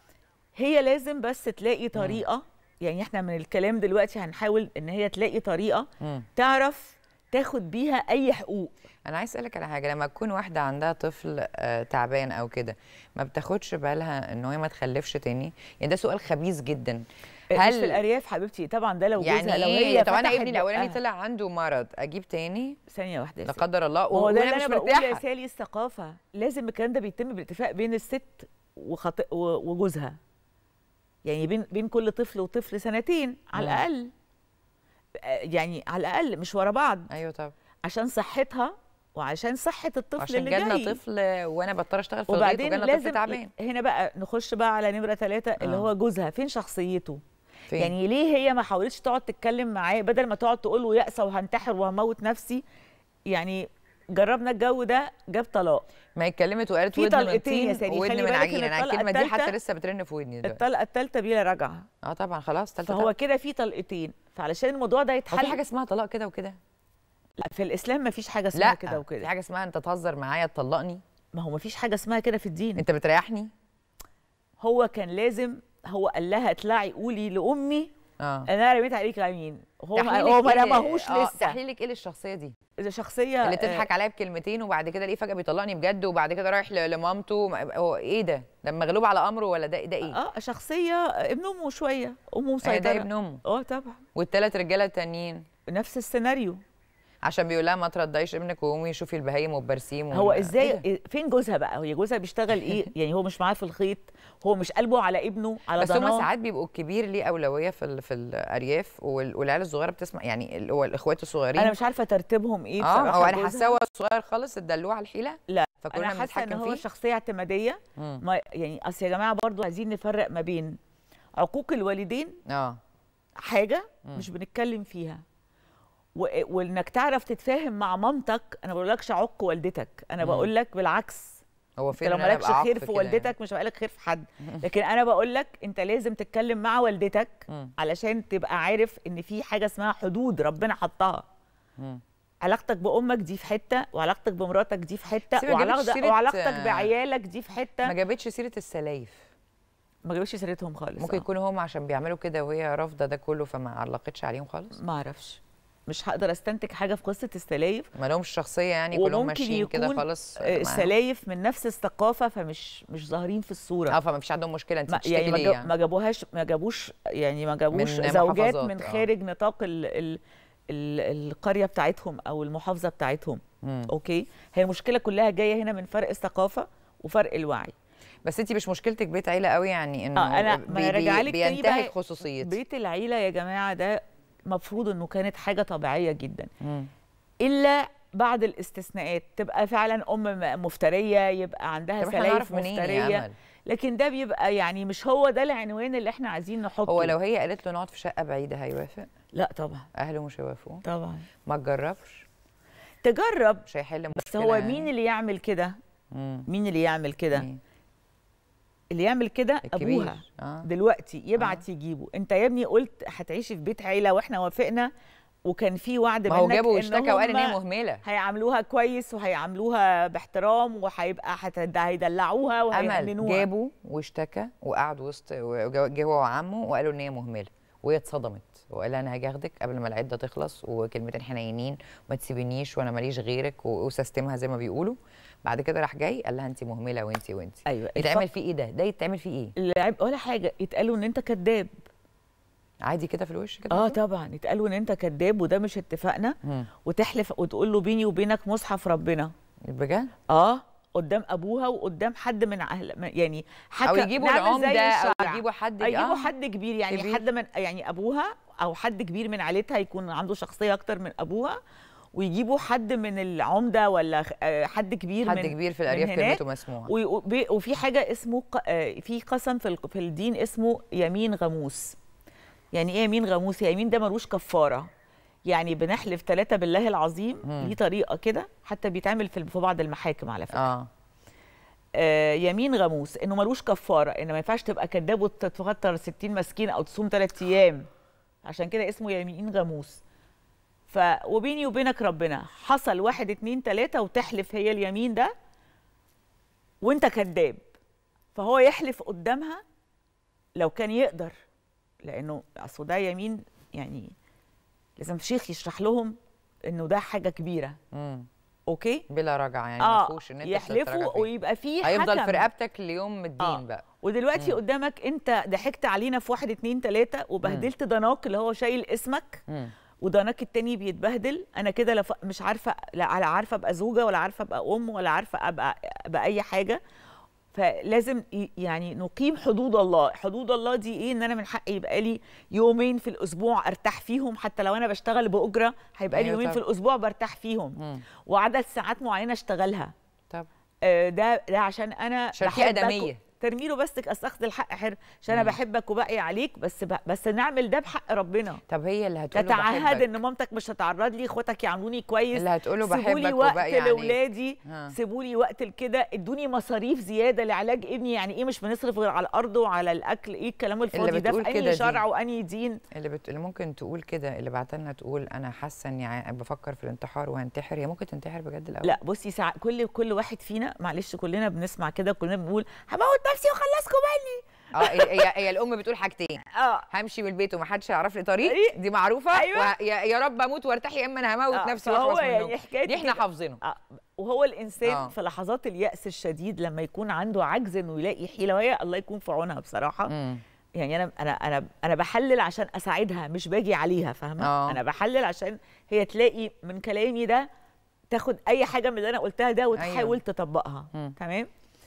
Speaker 2: هي لازم بس تلاقي طريقه يعني احنا من الكلام دلوقتي هنحاول ان هي تلاقي طريقه
Speaker 1: مم.
Speaker 2: تعرف تاخد بيها اي حقوق
Speaker 1: انا عايز اسالك على حاجه لما تكون واحده عندها طفل آه تعبان او كده ما بتاخدش بالها ان هي ما تخلفش تاني يعني ده سؤال خبيث جدا
Speaker 2: هل مش في الارياف حبيبتي طبعا ده لو
Speaker 1: يعني
Speaker 2: جوزها لو
Speaker 1: ايه
Speaker 2: هي
Speaker 1: طب انا
Speaker 2: فتحت
Speaker 1: ابني الاولاني
Speaker 2: بقها-
Speaker 1: طلع عنده مرض اجيب تاني
Speaker 2: ثانيه واحده يا
Speaker 1: لا
Speaker 2: ستي.
Speaker 1: قدر الله
Speaker 2: ما هو ده
Speaker 1: وانا
Speaker 2: اللي
Speaker 1: مش
Speaker 2: انا بقول يا
Speaker 1: مرتاحه
Speaker 2: سالي الثقافه لازم الكلام ده بيتم بالاتفاق بين الست وخط... و- وجوزها يعني بين بين كل طفل وطفل سنتين على
Speaker 1: مم.
Speaker 2: الاقل آه، يعني على الاقل مش ورا بعض
Speaker 1: ايوه طب
Speaker 2: عشان صحتها وعشان صحه الطفل
Speaker 1: عشان
Speaker 2: اللي
Speaker 1: جالنا
Speaker 2: جاي
Speaker 1: طفل وانا بضطر اشتغل في الغيط
Speaker 2: وبعدين
Speaker 1: وجالنا طفل
Speaker 2: لازم
Speaker 1: تعبان
Speaker 2: هنا بقى نخش بقى على نمره ثلاثة اللي
Speaker 1: آه.
Speaker 2: هو جوزها فين شخصيته
Speaker 1: فين؟
Speaker 2: يعني ليه هي ما حاولتش تقعد تتكلم معاه بدل ما تقعد تقول له يأسى وهنتحر وهموت نفسي يعني جربنا الجو ده جاب طلاق
Speaker 1: ما هي اتكلمت وقالت
Speaker 2: في
Speaker 1: ودن من
Speaker 2: طلقتين يا
Speaker 1: طين
Speaker 2: سيدي،
Speaker 1: وودن
Speaker 2: خلي
Speaker 1: من
Speaker 2: بالك إن
Speaker 1: عجين انا
Speaker 2: الطلقة
Speaker 1: الكلمه دي حتى
Speaker 2: التالتة-
Speaker 1: لسه بترن في ودني دلوقتي
Speaker 2: الطلقه الثالثه بلا رجعه
Speaker 1: اه طبعا خلاص تالتة
Speaker 2: فهو كده في طلقتين فعلشان الموضوع ده
Speaker 1: هو
Speaker 2: يتحل
Speaker 1: في حاجه اسمها طلاق كده وكده
Speaker 2: لا في الاسلام ما فيش حاجه اسمها
Speaker 1: لا
Speaker 2: كده
Speaker 1: في
Speaker 2: وكده
Speaker 1: حاجه اسمها انت تهزر معايا تطلقني
Speaker 2: ما هو ما فيش حاجه اسمها كده في الدين
Speaker 1: انت بتريحني
Speaker 2: هو كان لازم هو قال لها اطلعي قولي لامي
Speaker 1: اه
Speaker 2: انا رميت عليك اليمين هو ما
Speaker 1: تحليلك
Speaker 2: هو ما
Speaker 1: إيه-
Speaker 2: رماهوش
Speaker 1: آه،
Speaker 2: لسه
Speaker 1: تحليلك ايه للشخصيه دي
Speaker 2: ده شخصيه
Speaker 1: اللي
Speaker 2: آه،
Speaker 1: تضحك عليا بكلمتين وبعد كده الاقيه فجاه بيطلقني بجد وبعد كده رايح ل- لمامته ما- هو ايه ده ده مغلوب على امره ولا ده ده ايه
Speaker 2: اه شخصيه ابن امه شويه امه
Speaker 1: آه،
Speaker 2: مسيطره
Speaker 1: ده ابن امه
Speaker 2: اه طبعا
Speaker 1: والثلاث رجاله التانيين
Speaker 2: نفس السيناريو
Speaker 1: عشان بيقول لها ما ترضيش ابنك وقومي شوفي البهايم والبرسيم
Speaker 2: هو
Speaker 1: وال-
Speaker 2: ازاي
Speaker 1: إيه ده؟
Speaker 2: إيه فين جوزها بقى هي جوزها بيشتغل ايه يعني هو مش معاه في الخيط هو مش قلبه على ابنه على
Speaker 1: بس هما
Speaker 2: ضناه
Speaker 1: ساعات بيبقوا الكبير ليه اولويه في ال- في الارياف وال- والعيال الصغيره بتسمع يعني اللي هو الاخوات الصغيرين
Speaker 2: انا مش عارفه ترتيبهم ايه
Speaker 1: اه
Speaker 2: بصراحه
Speaker 1: هو انا
Speaker 2: جوزها.
Speaker 1: حاساه هو صغير خالص اتدلوه على الحيله
Speaker 2: لا
Speaker 1: فكنا
Speaker 2: انا حاسه ان
Speaker 1: بنتحكم
Speaker 2: هو
Speaker 1: فيه
Speaker 2: شخصيه اعتماديه
Speaker 1: مم.
Speaker 2: ما يعني اصل يا جماعه برضو عايزين نفرق ما بين عقوق الوالدين
Speaker 1: اه
Speaker 2: حاجه
Speaker 1: مم.
Speaker 2: مش بنتكلم فيها و... وانك تعرف تتفاهم مع مامتك انا ما بقولكش عق والدتك انا
Speaker 1: مم.
Speaker 2: بقول لك بالعكس
Speaker 1: هو
Speaker 2: انت
Speaker 1: فين
Speaker 2: لو
Speaker 1: إن أنا
Speaker 2: مالكش
Speaker 1: أبقى عق
Speaker 2: خير
Speaker 1: كده
Speaker 2: في
Speaker 1: يعني؟
Speaker 2: والدتك مش هيبقى خير في حد لكن انا بقول لك انت لازم تتكلم مع والدتك
Speaker 1: مم.
Speaker 2: علشان تبقى عارف ان في حاجه اسمها حدود ربنا حطها
Speaker 1: مم.
Speaker 2: علاقتك بامك دي في حته وعلاقتك بمراتك دي في حته
Speaker 1: بس هي ما جابتش
Speaker 2: وعلاقتك
Speaker 1: سيرة،
Speaker 2: وعلاقتك
Speaker 1: آه،
Speaker 2: بعيالك دي في حته
Speaker 1: ما جابتش سيره السلايف
Speaker 2: ما جابش سيرتهم خالص
Speaker 1: ممكن
Speaker 2: آه.
Speaker 1: يكونوا هم عشان بيعملوا كده وهي رافضه ده كله فما علقتش عليهم خالص
Speaker 2: ما اعرفش مش هقدر استنتج حاجه في قصه السلايف
Speaker 1: ما لهمش شخصيه يعني كلهم
Speaker 2: وممكن
Speaker 1: ماشيين كده
Speaker 2: يكون
Speaker 1: خالص
Speaker 2: آه،
Speaker 1: معاهم.
Speaker 2: السلايف من نفس الثقافه فمش مش ظاهرين في الصوره
Speaker 1: اه فما فيش عندهم مشكله انت
Speaker 2: ما
Speaker 1: بتشتكي
Speaker 2: يعني ما
Speaker 1: ليه
Speaker 2: جا-
Speaker 1: يعني
Speaker 2: ما جابوهاش ما جابوش يعني ما جابوش
Speaker 1: من
Speaker 2: زوجات
Speaker 1: محافظات،
Speaker 2: من
Speaker 1: آه.
Speaker 2: خارج نطاق ال ال ال القريه بتاعتهم او المحافظه بتاعتهم
Speaker 1: مم.
Speaker 2: اوكي هي المشكله كلها جايه هنا من فرق الثقافه وفرق الوعي
Speaker 1: بس انت مش مشكلتك بيت عيله قوي يعني انه
Speaker 2: اه انا
Speaker 1: بي-
Speaker 2: ما انا
Speaker 1: بي-
Speaker 2: راجعه لك تاني
Speaker 1: بينتهك
Speaker 2: بقى
Speaker 1: خصوصيتي
Speaker 2: بيت العيله يا جماعه ده مفروض انه كانت حاجه طبيعيه جدا
Speaker 1: مم.
Speaker 2: الا بعض الاستثناءات تبقى فعلا ام م- مفتريه يبقى عندها
Speaker 1: طب احنا
Speaker 2: سلايف
Speaker 1: نعرف منين يا
Speaker 2: مفتريه
Speaker 1: امل
Speaker 2: لكن ده بيبقى يعني مش هو ده العنوان اللي احنا عايزين نحطه
Speaker 1: هو لو هي قالت له نقعد في شقه بعيده هيوافق
Speaker 2: لا طبعا
Speaker 1: اهله مش هيوافقوا
Speaker 2: طبعا
Speaker 1: ما تجربش
Speaker 2: تجرب
Speaker 1: مش هيحل مشكله
Speaker 2: بس هو
Speaker 1: يعني.
Speaker 2: مين اللي يعمل كده
Speaker 1: مم.
Speaker 2: مين اللي يعمل كده
Speaker 1: مين؟
Speaker 2: اللي يعمل كده
Speaker 1: الكبير.
Speaker 2: ابوها
Speaker 1: اه
Speaker 2: دلوقتي يبعت يجيبه انت يا ابني قلت هتعيشي في بيت عيله واحنا وافقنا وكان في وعد
Speaker 1: ما هو
Speaker 2: منك
Speaker 1: جابه
Speaker 2: إن
Speaker 1: واشتكى وقال ان هي
Speaker 2: هم
Speaker 1: مهمله
Speaker 2: هيعاملوها كويس وهيعاملوها باحترام وهيبقى هت- هيدلعوها
Speaker 1: امل
Speaker 2: وهيهننوها
Speaker 1: جابه واشتكى وقعد وسط جه هو وعمه وقالوا ان هي مهمله وهي اتصدمت وقال انا هاجي اخدك قبل ما العده تخلص وكلمتين حنينين وما تسيبينيش وانا ماليش غيرك و- وسستمها زي ما بيقولوا بعد كده راح جاي قال لها انت مهمله وانت وانت
Speaker 2: ايوه
Speaker 1: يتعمل فيه ايه ده ده يتعمل فيه ايه
Speaker 2: اللعب ولا حاجه يتقالوا ان انت كذاب
Speaker 1: عادي كده في الوش كده
Speaker 2: اه
Speaker 1: على طول؟
Speaker 2: طبعا يتقالوا ان انت كذاب وده مش اتفاقنا
Speaker 1: مم.
Speaker 2: وتحلف وتقول له بيني وبينك مصحف ربنا
Speaker 1: بجد
Speaker 2: اه قدام ابوها وقدام حد من اهل من- يعني حكى
Speaker 1: او يجيبوا
Speaker 2: نعمل زي
Speaker 1: العمده او
Speaker 2: الشرع.
Speaker 1: يجيبوا حد
Speaker 2: يجيبوا
Speaker 1: آه.
Speaker 2: حد كبير يعني
Speaker 1: كبير.
Speaker 2: حد من يعني ابوها او حد كبير من عيلتها يكون عنده شخصيه اكتر من ابوها ويجيبوا حد من العمده ولا خ- آه، حد كبير
Speaker 1: حد
Speaker 2: من
Speaker 1: كبير في
Speaker 2: من
Speaker 1: الارياف
Speaker 2: هناك.
Speaker 1: كلمته مسموعه
Speaker 2: وي- وبي- وفي حاجه اسمه ق- آه، في قسم في ال- في الدين اسمه يمين غموس يعني ايه يمين غموس يمين ده ملوش كفاره يعني بنحلف ثلاثة بالله العظيم
Speaker 1: مم.
Speaker 2: ليه طريقة كده حتى بيتعمل في في بعض المحاكم على فكرة
Speaker 1: اه
Speaker 2: آه يمين غموس انه ملوش كفاره ان ما ينفعش تبقى كذاب وتتفطر 60 مسكين او تصوم ثلاث ايام عشان كده اسمه يمين غموس ف وبيني وبينك ربنا حصل واحد اتنين تلاته وتحلف هي اليمين ده وانت كذاب فهو يحلف قدامها لو كان يقدر لانه اصل ده يمين يعني لازم شيخ يشرح لهم انه ده حاجه كبيره
Speaker 1: مم.
Speaker 2: اوكي
Speaker 1: بلا رجعه يعني ما
Speaker 2: اه
Speaker 1: فيهوش ان انت
Speaker 2: يحلفوا
Speaker 1: تتراجع فيه.
Speaker 2: ويبقى فيه
Speaker 1: هيفضل
Speaker 2: حكم.
Speaker 1: في رقبتك ليوم الدين
Speaker 2: آه.
Speaker 1: بقى
Speaker 2: ودلوقتي
Speaker 1: مم.
Speaker 2: قدامك انت ضحكت علينا في واحد اتنين تلاته وبهدلت ضناك اللي هو شايل اسمك
Speaker 1: مم.
Speaker 2: وضناك التاني بيتبهدل انا كده لف... مش عارفه لا لا عارفه ابقى زوجه ولا عارفه ابقى ام ولا عارفه ابقى ابقى اي حاجه فلازم ي- يعني نقيم حدود الله حدود الله دي ايه ان انا من حقي يبقى لي يومين في الاسبوع ارتاح فيهم حتى لو انا بشتغل باجره هيبقى لي
Speaker 1: أيوة
Speaker 2: يومين في
Speaker 1: طبعا.
Speaker 2: الاسبوع برتاح فيهم
Speaker 1: مم.
Speaker 2: وعدد ساعات معينه اشتغلها
Speaker 1: طب
Speaker 2: آه، ده ده عشان انا
Speaker 1: عشان في
Speaker 2: بحبك
Speaker 1: آدمية.
Speaker 2: و- ترمي له بس استخدم الحق حر عشان انا
Speaker 1: مم.
Speaker 2: بحبك وباقي عليك بس ب... بس نعمل ده بحق ربنا
Speaker 1: طب هي اللي هتقول له
Speaker 2: تتعهد
Speaker 1: بحبك
Speaker 2: ان مامتك مش هتعرض لي اخواتك يعاملوني كويس
Speaker 1: اللي هتقوله
Speaker 2: سيبوا لي
Speaker 1: بحبك
Speaker 2: وقت
Speaker 1: وباقي عليك.
Speaker 2: لاولادي
Speaker 1: ها.
Speaker 2: سيبوا لي وقت لكده ادوني مصاريف زياده لعلاج ابني يعني ايه مش بنصرف غير على الارض وعلى الاكل ايه الكلام الفاضي ده
Speaker 1: بتقول
Speaker 2: في
Speaker 1: كده
Speaker 2: انهي
Speaker 1: دي.
Speaker 2: شرع وانهي دين
Speaker 1: اللي, بت... اللي ممكن تقول كده اللي بعت لنا تقول انا حاسه اني ع- بفكر في الانتحار وهنتحر هي ممكن تنتحر بجد الاول
Speaker 2: لا بصي ساعة كل كل واحد فينا معلش كلنا بنسمع كده كلنا بنقول هموت نفسي وخلصكم مني
Speaker 1: اه هي هي- هي الام بتقول حاجتين
Speaker 2: اه
Speaker 1: همشي من البيت ومحدش هيعرف لي طريق
Speaker 2: طريق.
Speaker 1: دي معروفه
Speaker 2: أيوة.
Speaker 1: وه- يا يا رب اموت وارتاح يا اما انا هموت
Speaker 2: آه،
Speaker 1: نفسي
Speaker 2: فهو
Speaker 1: واخلص
Speaker 2: يعني
Speaker 1: منهم
Speaker 2: حكاية
Speaker 1: دي احنا
Speaker 2: كده.
Speaker 1: حافظينه
Speaker 2: آه، وهو الانسان
Speaker 1: آه.
Speaker 2: في لحظات اليأس الشديد لما يكون عنده عجز انه يلاقي حيله وهي الله يكون في عونها بصراحه
Speaker 1: مم.
Speaker 2: يعني انا انا انا انا بحلل عشان اساعدها مش باجي عليها فاهمه
Speaker 1: آه.
Speaker 2: انا بحلل عشان هي تلاقي من كلامي ده تاخد اي حاجه من اللي انا قلتها ده وتحاول
Speaker 1: أيوة.
Speaker 2: تطبقها
Speaker 1: مم.
Speaker 2: تمام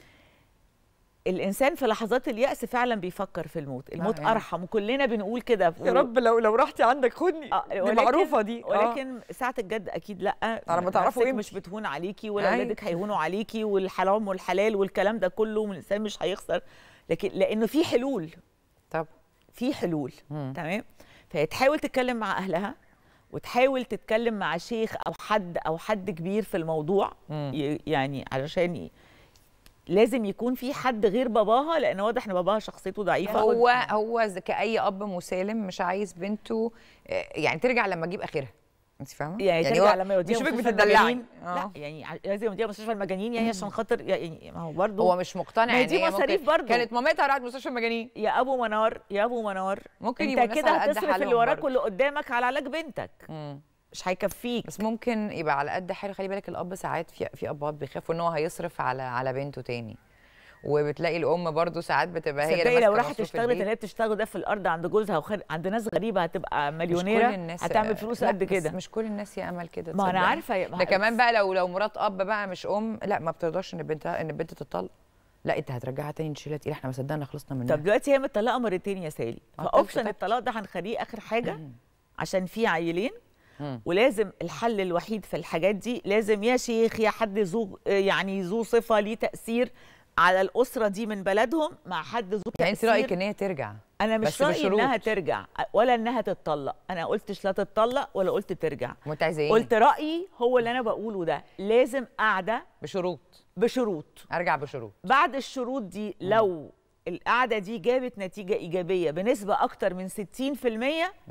Speaker 2: الانسان في لحظات اليأس فعلا بيفكر في الموت الموت
Speaker 1: يعني.
Speaker 2: ارحم وكلنا بنقول كده
Speaker 1: يا رب لو لو رحتي عندك خدني
Speaker 2: آه،
Speaker 1: دي
Speaker 2: ولكن-
Speaker 1: معروفه دي آه.
Speaker 2: ولكن ساعة الجد أكيد لأ
Speaker 1: على ما تعرفوا
Speaker 2: نفسك
Speaker 1: إمتى.
Speaker 2: مش بتهون عليكي ولا
Speaker 1: أيوة.
Speaker 2: أولادك هيهونوا عليكي والحرام والحلال والكلام ده كله الإنسان مش هيخسر لكن لأنه في حلول
Speaker 1: طب
Speaker 2: في حلول
Speaker 1: مم.
Speaker 2: تمام فهي تحاول تتكلم مع أهلها وتحاول تتكلم مع شيخ أو حد أو حد كبير في الموضوع
Speaker 1: مم.
Speaker 2: ي- يعني علشان ي- لازم يكون في حد غير باباها لأن واضح إن باباها شخصيته ضعيفة
Speaker 1: هو هو ز- كأي اب مسالم مش عايز بنته آه، يعني ترجع لما تجيب اخرها انت فاهمه
Speaker 2: يعني, ترجع
Speaker 1: هو
Speaker 2: لما يوديها
Speaker 1: بيشوفك
Speaker 2: مستشفى
Speaker 1: بتدلعي
Speaker 2: المجانين لا
Speaker 1: آه.
Speaker 2: يعني ع- لازم يوديها مستشفى المجانين يعني عشان خاطر يعني ما هو برضه
Speaker 1: هو مش مقتنع
Speaker 2: ما هي
Speaker 1: يعني
Speaker 2: دي
Speaker 1: هي
Speaker 2: مصاريف
Speaker 1: ممكن-
Speaker 2: برضه.
Speaker 1: كانت مامتها راحت مستشفى المجانين
Speaker 2: يا ابو منار يا ابو منار
Speaker 1: ممكن
Speaker 2: انت
Speaker 1: يبقوا الناس
Speaker 2: كده
Speaker 1: على قد
Speaker 2: هتصرف اللي
Speaker 1: حالهم
Speaker 2: وراك
Speaker 1: برضه.
Speaker 2: واللي قدامك على علاج بنتك
Speaker 1: مم.
Speaker 2: مش هيكفيك
Speaker 1: بس ممكن يبقى على قد حاله خلي بالك الاب ساعات في في ابات بيخافوا ان هو هيصرف على على بنته تاني وبتلاقي الام برضو ساعات بتبقى هي
Speaker 2: صدقي
Speaker 1: اللي
Speaker 2: لو
Speaker 1: ماسكة
Speaker 2: راحت
Speaker 1: مصروف
Speaker 2: اشتغلت
Speaker 1: البيت.
Speaker 2: اللي هي بتشتغل ده في الارض عند جوزها وخد... عند ناس غريبه هتبقى مليونيره
Speaker 1: مش كل الناس
Speaker 2: هتعمل فلوس
Speaker 1: لا،
Speaker 2: قد
Speaker 1: بس
Speaker 2: كده
Speaker 1: مش كل الناس يا امل كده
Speaker 2: ما انا
Speaker 1: تصدقي.
Speaker 2: عارفه يا- ما
Speaker 1: ده
Speaker 2: ه-
Speaker 1: كمان بقى لو لو مرات اب بقى مش ام لا ما بترضاش ان بنتها ان البنت تطلق لا انت هترجعها تاني نشيلها تقيل احنا ما صدقنا خلصنا منها
Speaker 2: طب دلوقتي هي متطلقه مرتين يا سالي
Speaker 1: آه،
Speaker 2: فاوبشن
Speaker 1: طب-
Speaker 2: الطلاق ده هنخليه اخر حاجه عشان في عيلين
Speaker 1: مم.
Speaker 2: ولازم الحل الوحيد في الحاجات دي لازم يا شيخ يا حد ذو يعني ذو صفه ليه تاثير على الاسره دي من بلدهم مع حد ذو
Speaker 1: يعني انت
Speaker 2: تاثير
Speaker 1: رايك ان هي ترجع
Speaker 2: انا مش
Speaker 1: بس
Speaker 2: رايي
Speaker 1: بشروط.
Speaker 2: انها ترجع ولا انها تتطلق انا قلتش لا تتطلق ولا قلت ترجع
Speaker 1: وانت عايزه ايه
Speaker 2: قلت رايي هو اللي انا بقوله ده لازم قاعده
Speaker 1: بشروط
Speaker 2: بشروط
Speaker 1: ارجع بشروط
Speaker 2: بعد الشروط دي لو القعده دي جابت نتيجه ايجابيه بنسبه اكتر من 60%
Speaker 1: مم.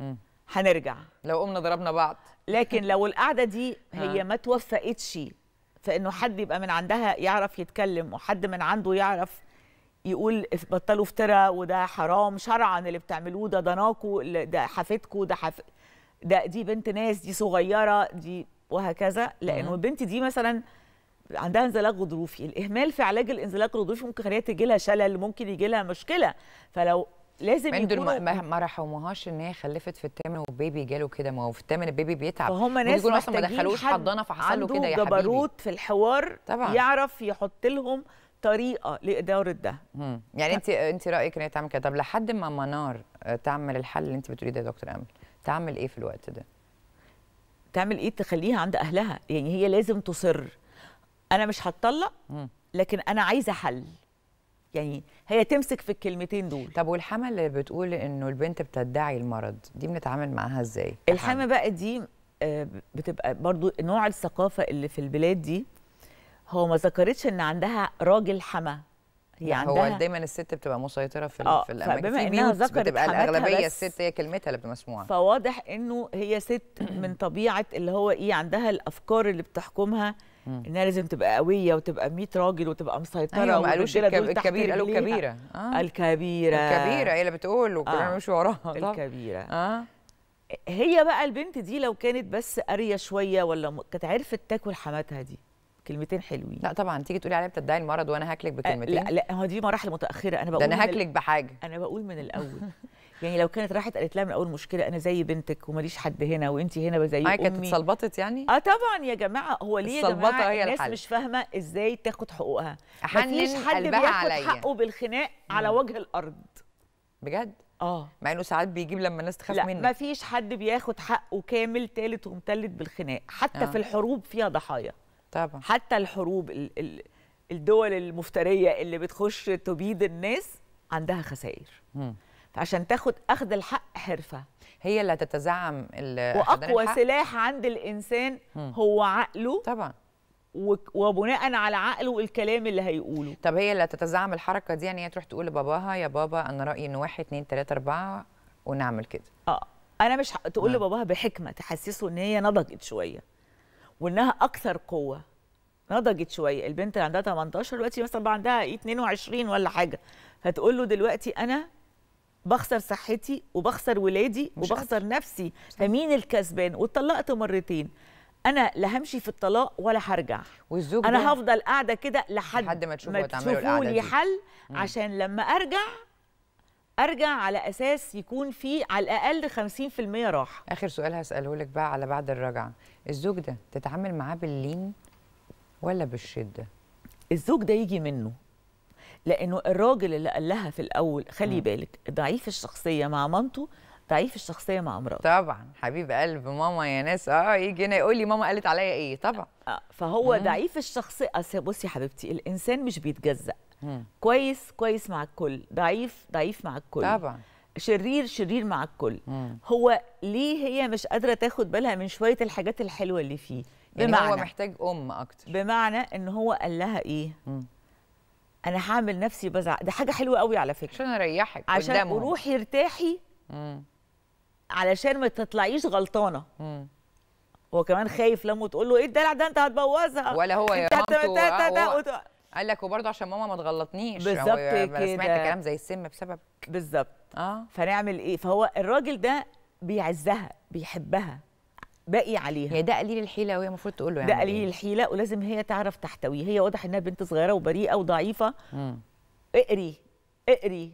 Speaker 2: هنرجع
Speaker 1: لو قمنا ضربنا بعض
Speaker 2: لكن لو القعده دي هي
Speaker 1: آه.
Speaker 2: ما توفقتش فانه حد يبقى من عندها يعرف يتكلم وحد من عنده يعرف يقول اف- بطلوا افتراء وده حرام شرعا اللي بتعملوه ده ضناكوا اللي- ده حفيدكوا ده حف... ده دي بنت ناس دي صغيره دي وهكذا لانه
Speaker 1: مم.
Speaker 2: البنت دي مثلا عندها انزلاق غضروفي الاهمال في علاج الانزلاق الغضروفي ممكن يخليها تجي لها شلل ممكن يجي لها مشكله فلو لازم
Speaker 1: انتوا
Speaker 2: يكونوا
Speaker 1: الم- ما ما رحموهاش ان هي خلفت في الثامن والبيبي جاله كده ما هو في الثامن البيبي بيتعب
Speaker 2: فهم
Speaker 1: ممكن
Speaker 2: ناس
Speaker 1: يكونوا اصلا ما
Speaker 2: محتاجين
Speaker 1: دخلوش
Speaker 2: حد
Speaker 1: حضانه فحصل له
Speaker 2: عنده
Speaker 1: كده يا حبيبي
Speaker 2: جبروت في الحوار
Speaker 1: طبعاً.
Speaker 2: يعرف يحط لهم طريقه لاداره ده
Speaker 1: مم. يعني انت انت رايك ان هي تعمل كده طب لحد ما منار آه، تعمل الحل اللي انت بتقوليه ده يا دكتور امل تعمل ايه في الوقت ده
Speaker 2: تعمل ايه تخليها عند اهلها يعني هي لازم تصر انا مش هتطلق
Speaker 1: مم.
Speaker 2: لكن انا عايزه حل يعني هي تمسك في الكلمتين دول
Speaker 1: طب والحمل اللي بتقول انه البنت بتدعي المرض دي بنتعامل معاها ازاي
Speaker 2: الحامة بقى دي آه، بتبقى برضو نوع الثقافة اللي في البلاد دي هو ما ذكرتش ان عندها راجل حما هي
Speaker 1: لا،
Speaker 2: عندها
Speaker 1: هو دايما الست بتبقى مسيطره في,
Speaker 2: آه،
Speaker 1: ال- في الاماكن
Speaker 2: فبما
Speaker 1: في
Speaker 2: إنها
Speaker 1: بيوت
Speaker 2: ذكرت
Speaker 1: بتبقى
Speaker 2: حماتها
Speaker 1: الاغلبيه
Speaker 2: بس-
Speaker 1: الست هي كلمتها اللي بتبقى مسموعه
Speaker 2: فواضح انه هي ست من طبيعه اللي هو ايه عندها الافكار اللي بتحكمها
Speaker 1: مم.
Speaker 2: انها لازم تبقى قويه وتبقى 100 راجل وتبقى مسيطره
Speaker 1: ايوه ما قالوش
Speaker 2: والرجالة
Speaker 1: الكب...
Speaker 2: دول تحت
Speaker 1: الكبير قالوا
Speaker 2: رجليها.
Speaker 1: الكبيره اه
Speaker 2: الكبيره
Speaker 1: الكبيره هي اللي بتقول وكلنا
Speaker 2: آه.
Speaker 1: بنمشي وراها طبعا.
Speaker 2: الكبيره
Speaker 1: اه
Speaker 2: هي بقى البنت دي لو كانت بس قاريه شويه ولا م... كانت عرفت تاكل حماتها دي كلمتين حلوين
Speaker 1: لا طبعا تيجي تقولي عليها بتدعي المرض وانا هاكلك
Speaker 2: أه،
Speaker 1: بكلمتين
Speaker 2: لا لا هو دي مراحل متاخره انا بقول
Speaker 1: ده انا
Speaker 2: من ال-
Speaker 1: هاكلك بحاجه
Speaker 2: انا بقول من الاول يعني لو كانت راحت قالت لها من اول مشكله انا زي بنتك وماليش حد هنا وانت هنا زي
Speaker 1: معايا كانت
Speaker 2: امي
Speaker 1: اتسلبطت يعني
Speaker 2: اه طبعا يا جماعه هو ليه يا
Speaker 1: السلبطة
Speaker 2: جماعه
Speaker 1: هي
Speaker 2: الناس
Speaker 1: الحل.
Speaker 2: مش فاهمه ازاي تاخد حقوقها
Speaker 1: أحنن
Speaker 2: مفيش حد
Speaker 1: قلبها
Speaker 2: بياخد
Speaker 1: عليا.
Speaker 2: حقه بالخناق على وجه الارض
Speaker 1: بجد
Speaker 2: اه
Speaker 1: مع انه ساعات بيجيب لما الناس تخاف
Speaker 2: لا
Speaker 1: منك
Speaker 2: مفيش حد بياخد حقه كامل تالت ومتلت بالخناق حتى
Speaker 1: آه.
Speaker 2: في الحروب فيها ضحايا
Speaker 1: طبعا
Speaker 2: حتى الحروب ال ال الدول المفتريه اللي بتخش تبيد الناس عندها خسائر
Speaker 1: مم.
Speaker 2: فعشان تاخد اخذ الحق حرفه
Speaker 1: هي اللي هتتزعم ال- أخدان
Speaker 2: واقوى
Speaker 1: الحق؟
Speaker 2: سلاح عند الانسان
Speaker 1: مم.
Speaker 2: هو عقله
Speaker 1: طبعا
Speaker 2: وك- وبناء على عقله الكلام اللي هيقوله
Speaker 1: طب هي اللي هتتزعم الحركه دي يعني هي تروح تقول لباباها يا بابا انا رايي ان واحد اتنين تلاته اربعه ونعمل كده
Speaker 2: اه انا مش ه- تقول
Speaker 1: نعم.
Speaker 2: لباباها بحكمه تحسسه ان هي نضجت شويه وانها اكثر قوه نضجت شويه البنت اللي عندها 18 دلوقتي مثلا بقى عندها إيه 22 ولا حاجه فتقول له دلوقتي انا بخسر صحتي وبخسر ولادي
Speaker 1: مش
Speaker 2: وبخسر نفسي فمين الكسبان واتطلقت مرتين انا لا همشي في الطلاق ولا هرجع
Speaker 1: والزوج
Speaker 2: انا
Speaker 1: ده
Speaker 2: هفضل قاعده كده لحد
Speaker 1: لحد ما تشوفوا
Speaker 2: ما
Speaker 1: وتعملوا
Speaker 2: تشوفوا
Speaker 1: القعدة
Speaker 2: لي
Speaker 1: دي.
Speaker 2: حل عشان لما ارجع ارجع على اساس يكون في على الاقل 50% راحه
Speaker 1: اخر سؤال هساله لك بقى على بعد الرجعه الزوج ده تتعامل معاه باللين ولا بالشده
Speaker 2: الزوج ده يجي منه لانه الراجل اللي قال لها في الاول خلي
Speaker 1: مم.
Speaker 2: بالك ضعيف الشخصيه مع مامته ضعيف الشخصيه مع مراته
Speaker 1: طبعا حبيب قلب ماما يا ناس اه يجي هنا يقول لي ماما قالت عليا ايه طبعا
Speaker 2: آه، فهو
Speaker 1: مم.
Speaker 2: ضعيف الشخصيه أصل بصي يا حبيبتي الانسان مش بيتجزأ
Speaker 1: مم.
Speaker 2: كويس كويس مع الكل ضعيف ضعيف مع الكل
Speaker 1: طبعا
Speaker 2: شرير شرير مع الكل
Speaker 1: مم.
Speaker 2: هو ليه هي مش قادره تاخد بالها من شويه الحاجات الحلوه اللي فيه
Speaker 1: يعني
Speaker 2: بمعنى
Speaker 1: هو محتاج ام اكتر
Speaker 2: بمعنى ان هو قال لها ايه
Speaker 1: مم.
Speaker 2: انا هعمل نفسي بزعق ده حاجه حلوه قوي على فكره
Speaker 1: عشان اريحك
Speaker 2: عشان
Speaker 1: قدامهم.
Speaker 2: روحي ارتاحي
Speaker 1: مم.
Speaker 2: علشان ما تطلعيش غلطانه
Speaker 1: مم.
Speaker 2: هو كمان خايف لما تقول له ايه الدلع ده انت هتبوظها
Speaker 1: ولا هو يا
Speaker 2: انت هت-
Speaker 1: مامته
Speaker 2: تا- تا- تا-
Speaker 1: هو-
Speaker 2: وت-
Speaker 1: قال لك وبرضه عشان ماما ما تغلطنيش
Speaker 2: بالظبط
Speaker 1: هو انا سمعت
Speaker 2: كده.
Speaker 1: كلام زي السم بسبب
Speaker 2: بالظبط
Speaker 1: اه
Speaker 2: فنعمل ايه فهو الراجل ده بيعزها بيحبها باقي عليها
Speaker 1: هي ده قليل الحيله وهي المفروض تقول له يعني
Speaker 2: ده قليل الحيله ولازم هي تعرف تحتويه هي واضح انها بنت صغيره وبريئه وضعيفه
Speaker 1: مم.
Speaker 2: اقري اقري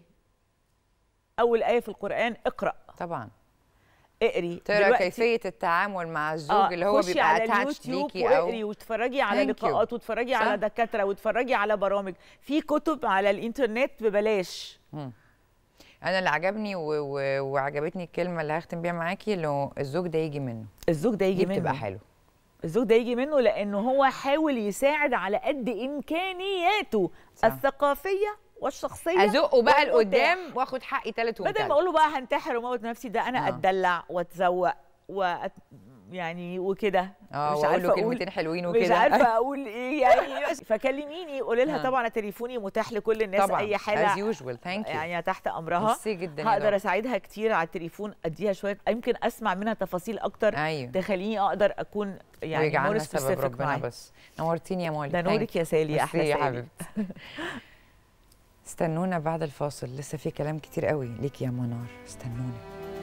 Speaker 2: اول ايه في القران اقرا
Speaker 1: طبعا
Speaker 2: اقري
Speaker 1: ترى
Speaker 2: دلوقتي-
Speaker 1: كيفيه التعامل مع الزوج
Speaker 2: آه،
Speaker 1: اللي هو
Speaker 2: خشي
Speaker 1: بيبقى
Speaker 2: على
Speaker 1: اتاتش
Speaker 2: اليوتيوب
Speaker 1: ليكي
Speaker 2: واقري
Speaker 1: او
Speaker 2: واتفرجي على
Speaker 1: Thank you.
Speaker 2: لقاءات واتفرجي
Speaker 1: صح.
Speaker 2: على دكاتره واتفرجي على برامج في كتب على الانترنت ببلاش
Speaker 1: مم. انا اللي عجبني و... و... وعجبتني الكلمه اللي هختم بيها معاكي انه الزوج ده يجي منه
Speaker 2: الزوج ده يجي
Speaker 1: دي بتبقى
Speaker 2: منه
Speaker 1: حلو
Speaker 2: الزوج ده يجي منه لانه هو حاول يساعد على قد امكانياته
Speaker 1: صح.
Speaker 2: الثقافيه والشخصيه
Speaker 1: ازقه بقى
Speaker 2: والمتاح.
Speaker 1: لقدام واخد حقي تالت
Speaker 2: بدل ما
Speaker 1: ومتالت
Speaker 2: اقول له بقى هنتحر وموت نفسي ده انا
Speaker 1: آه.
Speaker 2: اتدلع واتزوق وأت... يعني وكده
Speaker 1: اه
Speaker 2: مش
Speaker 1: واقول
Speaker 2: عارفة
Speaker 1: له
Speaker 2: أقول-
Speaker 1: كلمتين حلوين وكده
Speaker 2: مش عارفه اقول ايه يعني بس فكلميني قولي لها
Speaker 1: آه.
Speaker 2: طبعا تليفوني متاح لكل الناس
Speaker 1: طبعا
Speaker 2: اي
Speaker 1: as
Speaker 2: حاله
Speaker 1: usual thank you
Speaker 2: يعني تحت امرها
Speaker 1: ميرسي جدا يا
Speaker 2: هقدر
Speaker 1: دكتور.
Speaker 2: اساعدها كتير على التليفون اديها شويه يمكن اسمع منها تفاصيل اكتر
Speaker 1: ايوه
Speaker 2: تخليني اقدر اكون يعني
Speaker 1: ويجعلنا
Speaker 2: مور
Speaker 1: سبب
Speaker 2: سبيسيفيك
Speaker 1: ربنا
Speaker 2: معاها
Speaker 1: بس نورتيني يا مولي
Speaker 2: ده
Speaker 1: Thank
Speaker 2: نورك يا سالي يا احلى
Speaker 1: ميرسي يا
Speaker 2: سالي
Speaker 1: حبيبتي استنونا بعد الفاصل لسه في كلام كتير قوي ليك يا منار استنونا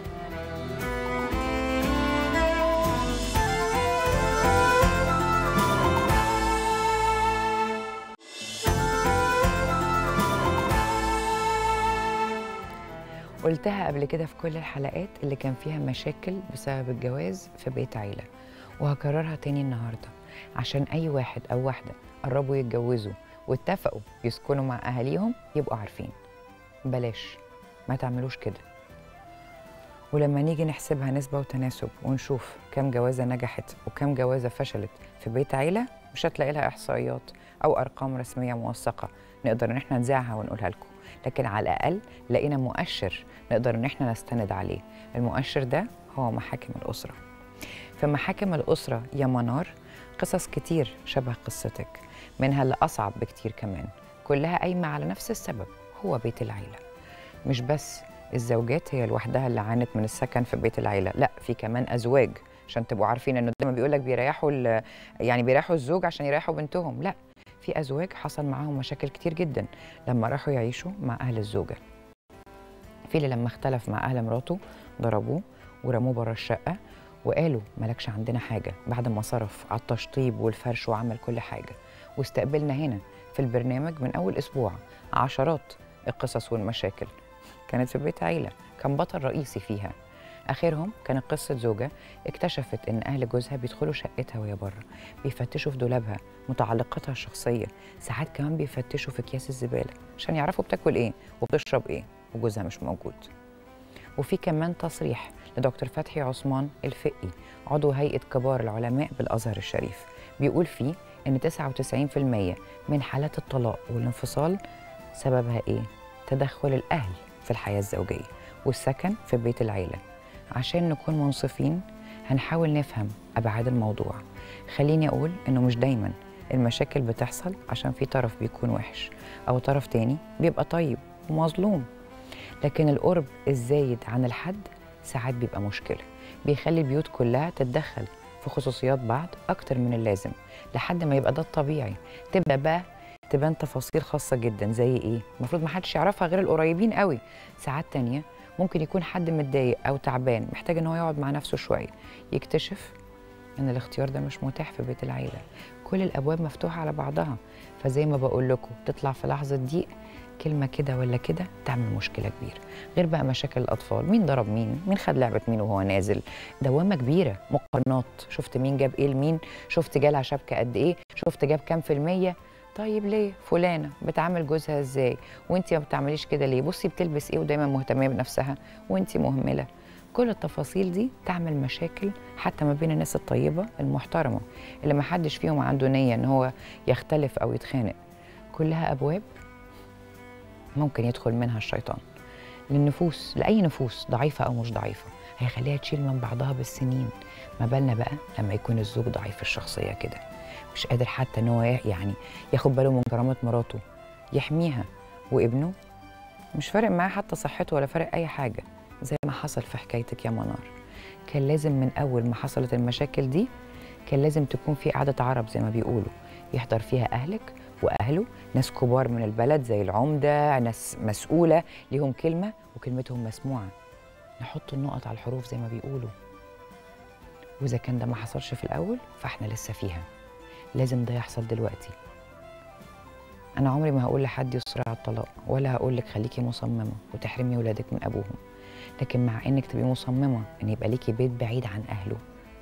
Speaker 1: قلتها قبل كده في كل الحلقات اللي كان فيها مشاكل بسبب الجواز في بيت عيلة وهكررها تاني النهاردة عشان أي واحد أو واحدة قربوا يتجوزوا واتفقوا يسكنوا مع أهاليهم يبقوا عارفين بلاش ما تعملوش كده ولما نيجي نحسبها نسبة وتناسب ونشوف كم جوازة نجحت وكم جوازة فشلت في بيت عيلة مش هتلاقي لها إحصائيات أو أرقام رسمية موثقة نقدر إن احنا نذاعها ونقولها لكم لكن على الأقل لقينا مؤشر نقدر إن احنا نستند عليه المؤشر ده هو محاكم الأسرة في محاكم الأسرة يا منار قصص كتير شبه قصتك منها اللي أصعب بكتير كمان كلها قايمة على نفس السبب هو بيت العيلة مش بس الزوجات هي لوحدها اللي عانت من السكن في بيت العيلة لا في كمان أزواج عشان تبقوا عارفين انه دايما بيقول لك بيريحوا ال- يعني بيريحوا الزوج عشان يريحوا بنتهم لا في ازواج حصل معاهم مشاكل كتير جدا لما راحوا يعيشوا مع اهل الزوجه في اللي لما اختلف مع اهل مراته ضربوه ورموه بره الشقه وقالوا مالكش عندنا حاجه بعد ما صرف على التشطيب والفرش وعمل كل حاجه واستقبلنا هنا في البرنامج من اول اسبوع عشرات القصص والمشاكل كانت في بيت عيله كان بطل رئيسي فيها اخرهم كانت قصه زوجه اكتشفت ان اهل جوزها بيدخلوا شقتها وهي بره بيفتشوا في دولابها متعلقاتها الشخصيه ساعات كمان بيفتشوا في اكياس الزباله عشان يعرفوا بتاكل ايه وبتشرب ايه وجوزها مش موجود وفي كمان تصريح لدكتور فتحي عثمان الفقي عضو هيئه كبار العلماء بالازهر الشريف بيقول فيه ان 99% من حالات الطلاق والانفصال سببها ايه تدخل الاهل في الحياه الزوجيه والسكن في بيت العيله عشان نكون منصفين هنحاول نفهم ابعاد الموضوع خليني اقول انه مش دايما المشاكل بتحصل عشان في طرف بيكون وحش او طرف تاني بيبقى طيب ومظلوم لكن القرب الزايد عن الحد ساعات بيبقى مشكله بيخلي البيوت كلها تتدخل في خصوصيات بعض اكتر من اللازم لحد ما يبقى ده الطبيعي تبدا بقى تبان تفاصيل خاصه جدا زي ايه المفروض ما حدش يعرفها غير القريبين قوي ساعات تانية ممكن يكون حد متضايق او تعبان محتاج ان هو يقعد مع نفسه شويه يكتشف ان الاختيار ده مش متاح في بيت العيله كل الابواب مفتوحه على بعضها فزي ما بقول لكم تطلع في لحظه ضيق كلمه كده ولا كده تعمل مشكله كبيره غير بقى مشاكل الاطفال مين ضرب مين مين خد لعبه مين وهو نازل دوامه كبيره مقارنات شفت مين جاب ايه لمين شفت جالها شبكه قد ايه شفت جاب كام في الميه طيب ليه فلانه بتعامل جوزها ازاي وانت ما بتعمليش كده ليه بصي بتلبس ايه ودايما مهتمه بنفسها وانت مهمله كل التفاصيل دي تعمل مشاكل حتى ما بين الناس الطيبه المحترمه اللي ما حدش فيهم عنده نيه ان هو يختلف او يتخانق كلها ابواب ممكن يدخل منها الشيطان للنفوس لاي نفوس ضعيفه او مش ضعيفه هيخليها تشيل من بعضها بالسنين ما بالنا بقى لما يكون الزوج ضعيف الشخصيه كده مش قادر حتى ان هو يعني ياخد باله من كرامه مراته يحميها وابنه مش فارق معاه حتى صحته ولا فارق اي حاجه زي ما حصل في حكايتك يا منار كان لازم من اول ما حصلت المشاكل دي كان لازم تكون في قعده عرب زي ما بيقولوا يحضر فيها اهلك واهله ناس كبار من البلد زي العمده ناس مسؤوله ليهم كلمه وكلمتهم مسموعه نحط النقط على الحروف زي ما بيقولوا واذا كان ده ما حصلش في الاول فاحنا لسه فيها لازم ده يحصل دلوقتي انا عمري ما هقول لحد يصر على الطلاق ولا هقول لك خليكي مصممه وتحرمي ولادك من ابوهم لكن مع انك تبقي مصممه ان يبقى ليكي بيت بعيد عن اهله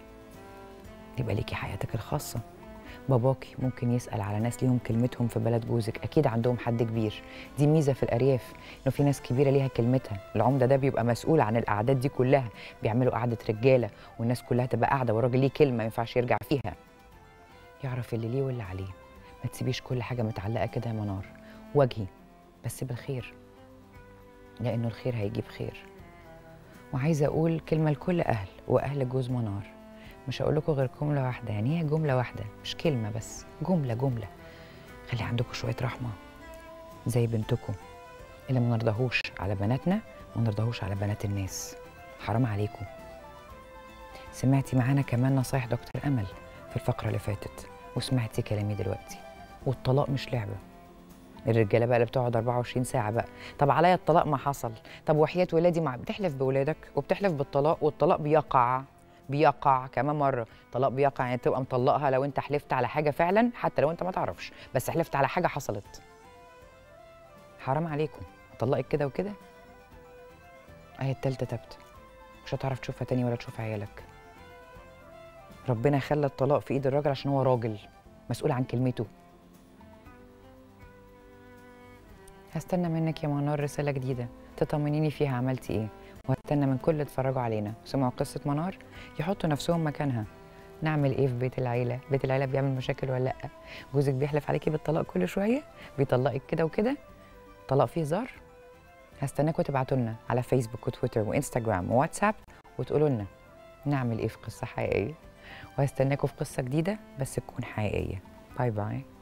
Speaker 1: يبقى ليكي حياتك الخاصه باباكي ممكن يسال على ناس ليهم كلمتهم في بلد جوزك اكيد عندهم حد كبير دي ميزه في الارياف انه في ناس كبيره ليها كلمتها العمده ده بيبقى مسؤول عن الاعداد دي كلها بيعملوا قعده رجاله والناس كلها تبقى قاعده والراجل ليه كلمه ما ينفعش يرجع فيها يعرف اللي ليه واللي عليه ما تسيبيش كل حاجه متعلقه كده يا منار واجهي بس بالخير لانه الخير هيجيب خير وعايزه اقول كلمه لكل اهل واهل جوز منار مش هقول لكم غير جمله واحده يعني هي جمله واحده مش كلمه بس جمله جمله خلي عندكم شويه رحمه زي بنتكم اللي ما نرضاهوش على بناتنا ما نرضاهوش على بنات الناس حرام عليكم سمعتي معانا كمان نصايح دكتور امل في الفقره اللي فاتت وسمعتي كلامي دلوقتي والطلاق مش لعبه الرجاله بقى اللي بتقعد 24 ساعه بقى طب عليا الطلاق ما حصل طب وحياه ولادي مع بتحلف بولادك وبتحلف بالطلاق والطلاق بيقع بيقع كمان مره طلاق بيقع يعني تبقى مطلقها لو انت حلفت على حاجه فعلا حتى لو انت ما تعرفش بس حلفت على حاجه حصلت حرام عليكم اطلقك كده وكده اهي التالتة تبت مش هتعرف تشوفها تاني ولا تشوف عيالك ربنا خلى الطلاق في ايد الراجل عشان هو راجل مسؤول عن كلمته هستنى منك يا منار رسالة جديدة تطمنيني فيها عملتي ايه وهستنى من كل اللي اتفرجوا علينا وسمعوا قصة منار يحطوا نفسهم مكانها نعمل ايه في بيت العيلة بيت العيلة بيعمل مشاكل ولا لا جوزك بيحلف عليكي بالطلاق كل شوية بيطلقك كده وكده طلاق فيه هزار هستناكم تبعتوا لنا على فيسبوك وتويتر وانستجرام وواتساب وتقولوا لنا نعمل ايه في قصة حقيقية وهستناكم في قصة جديدة بس تكون حقيقية باي باي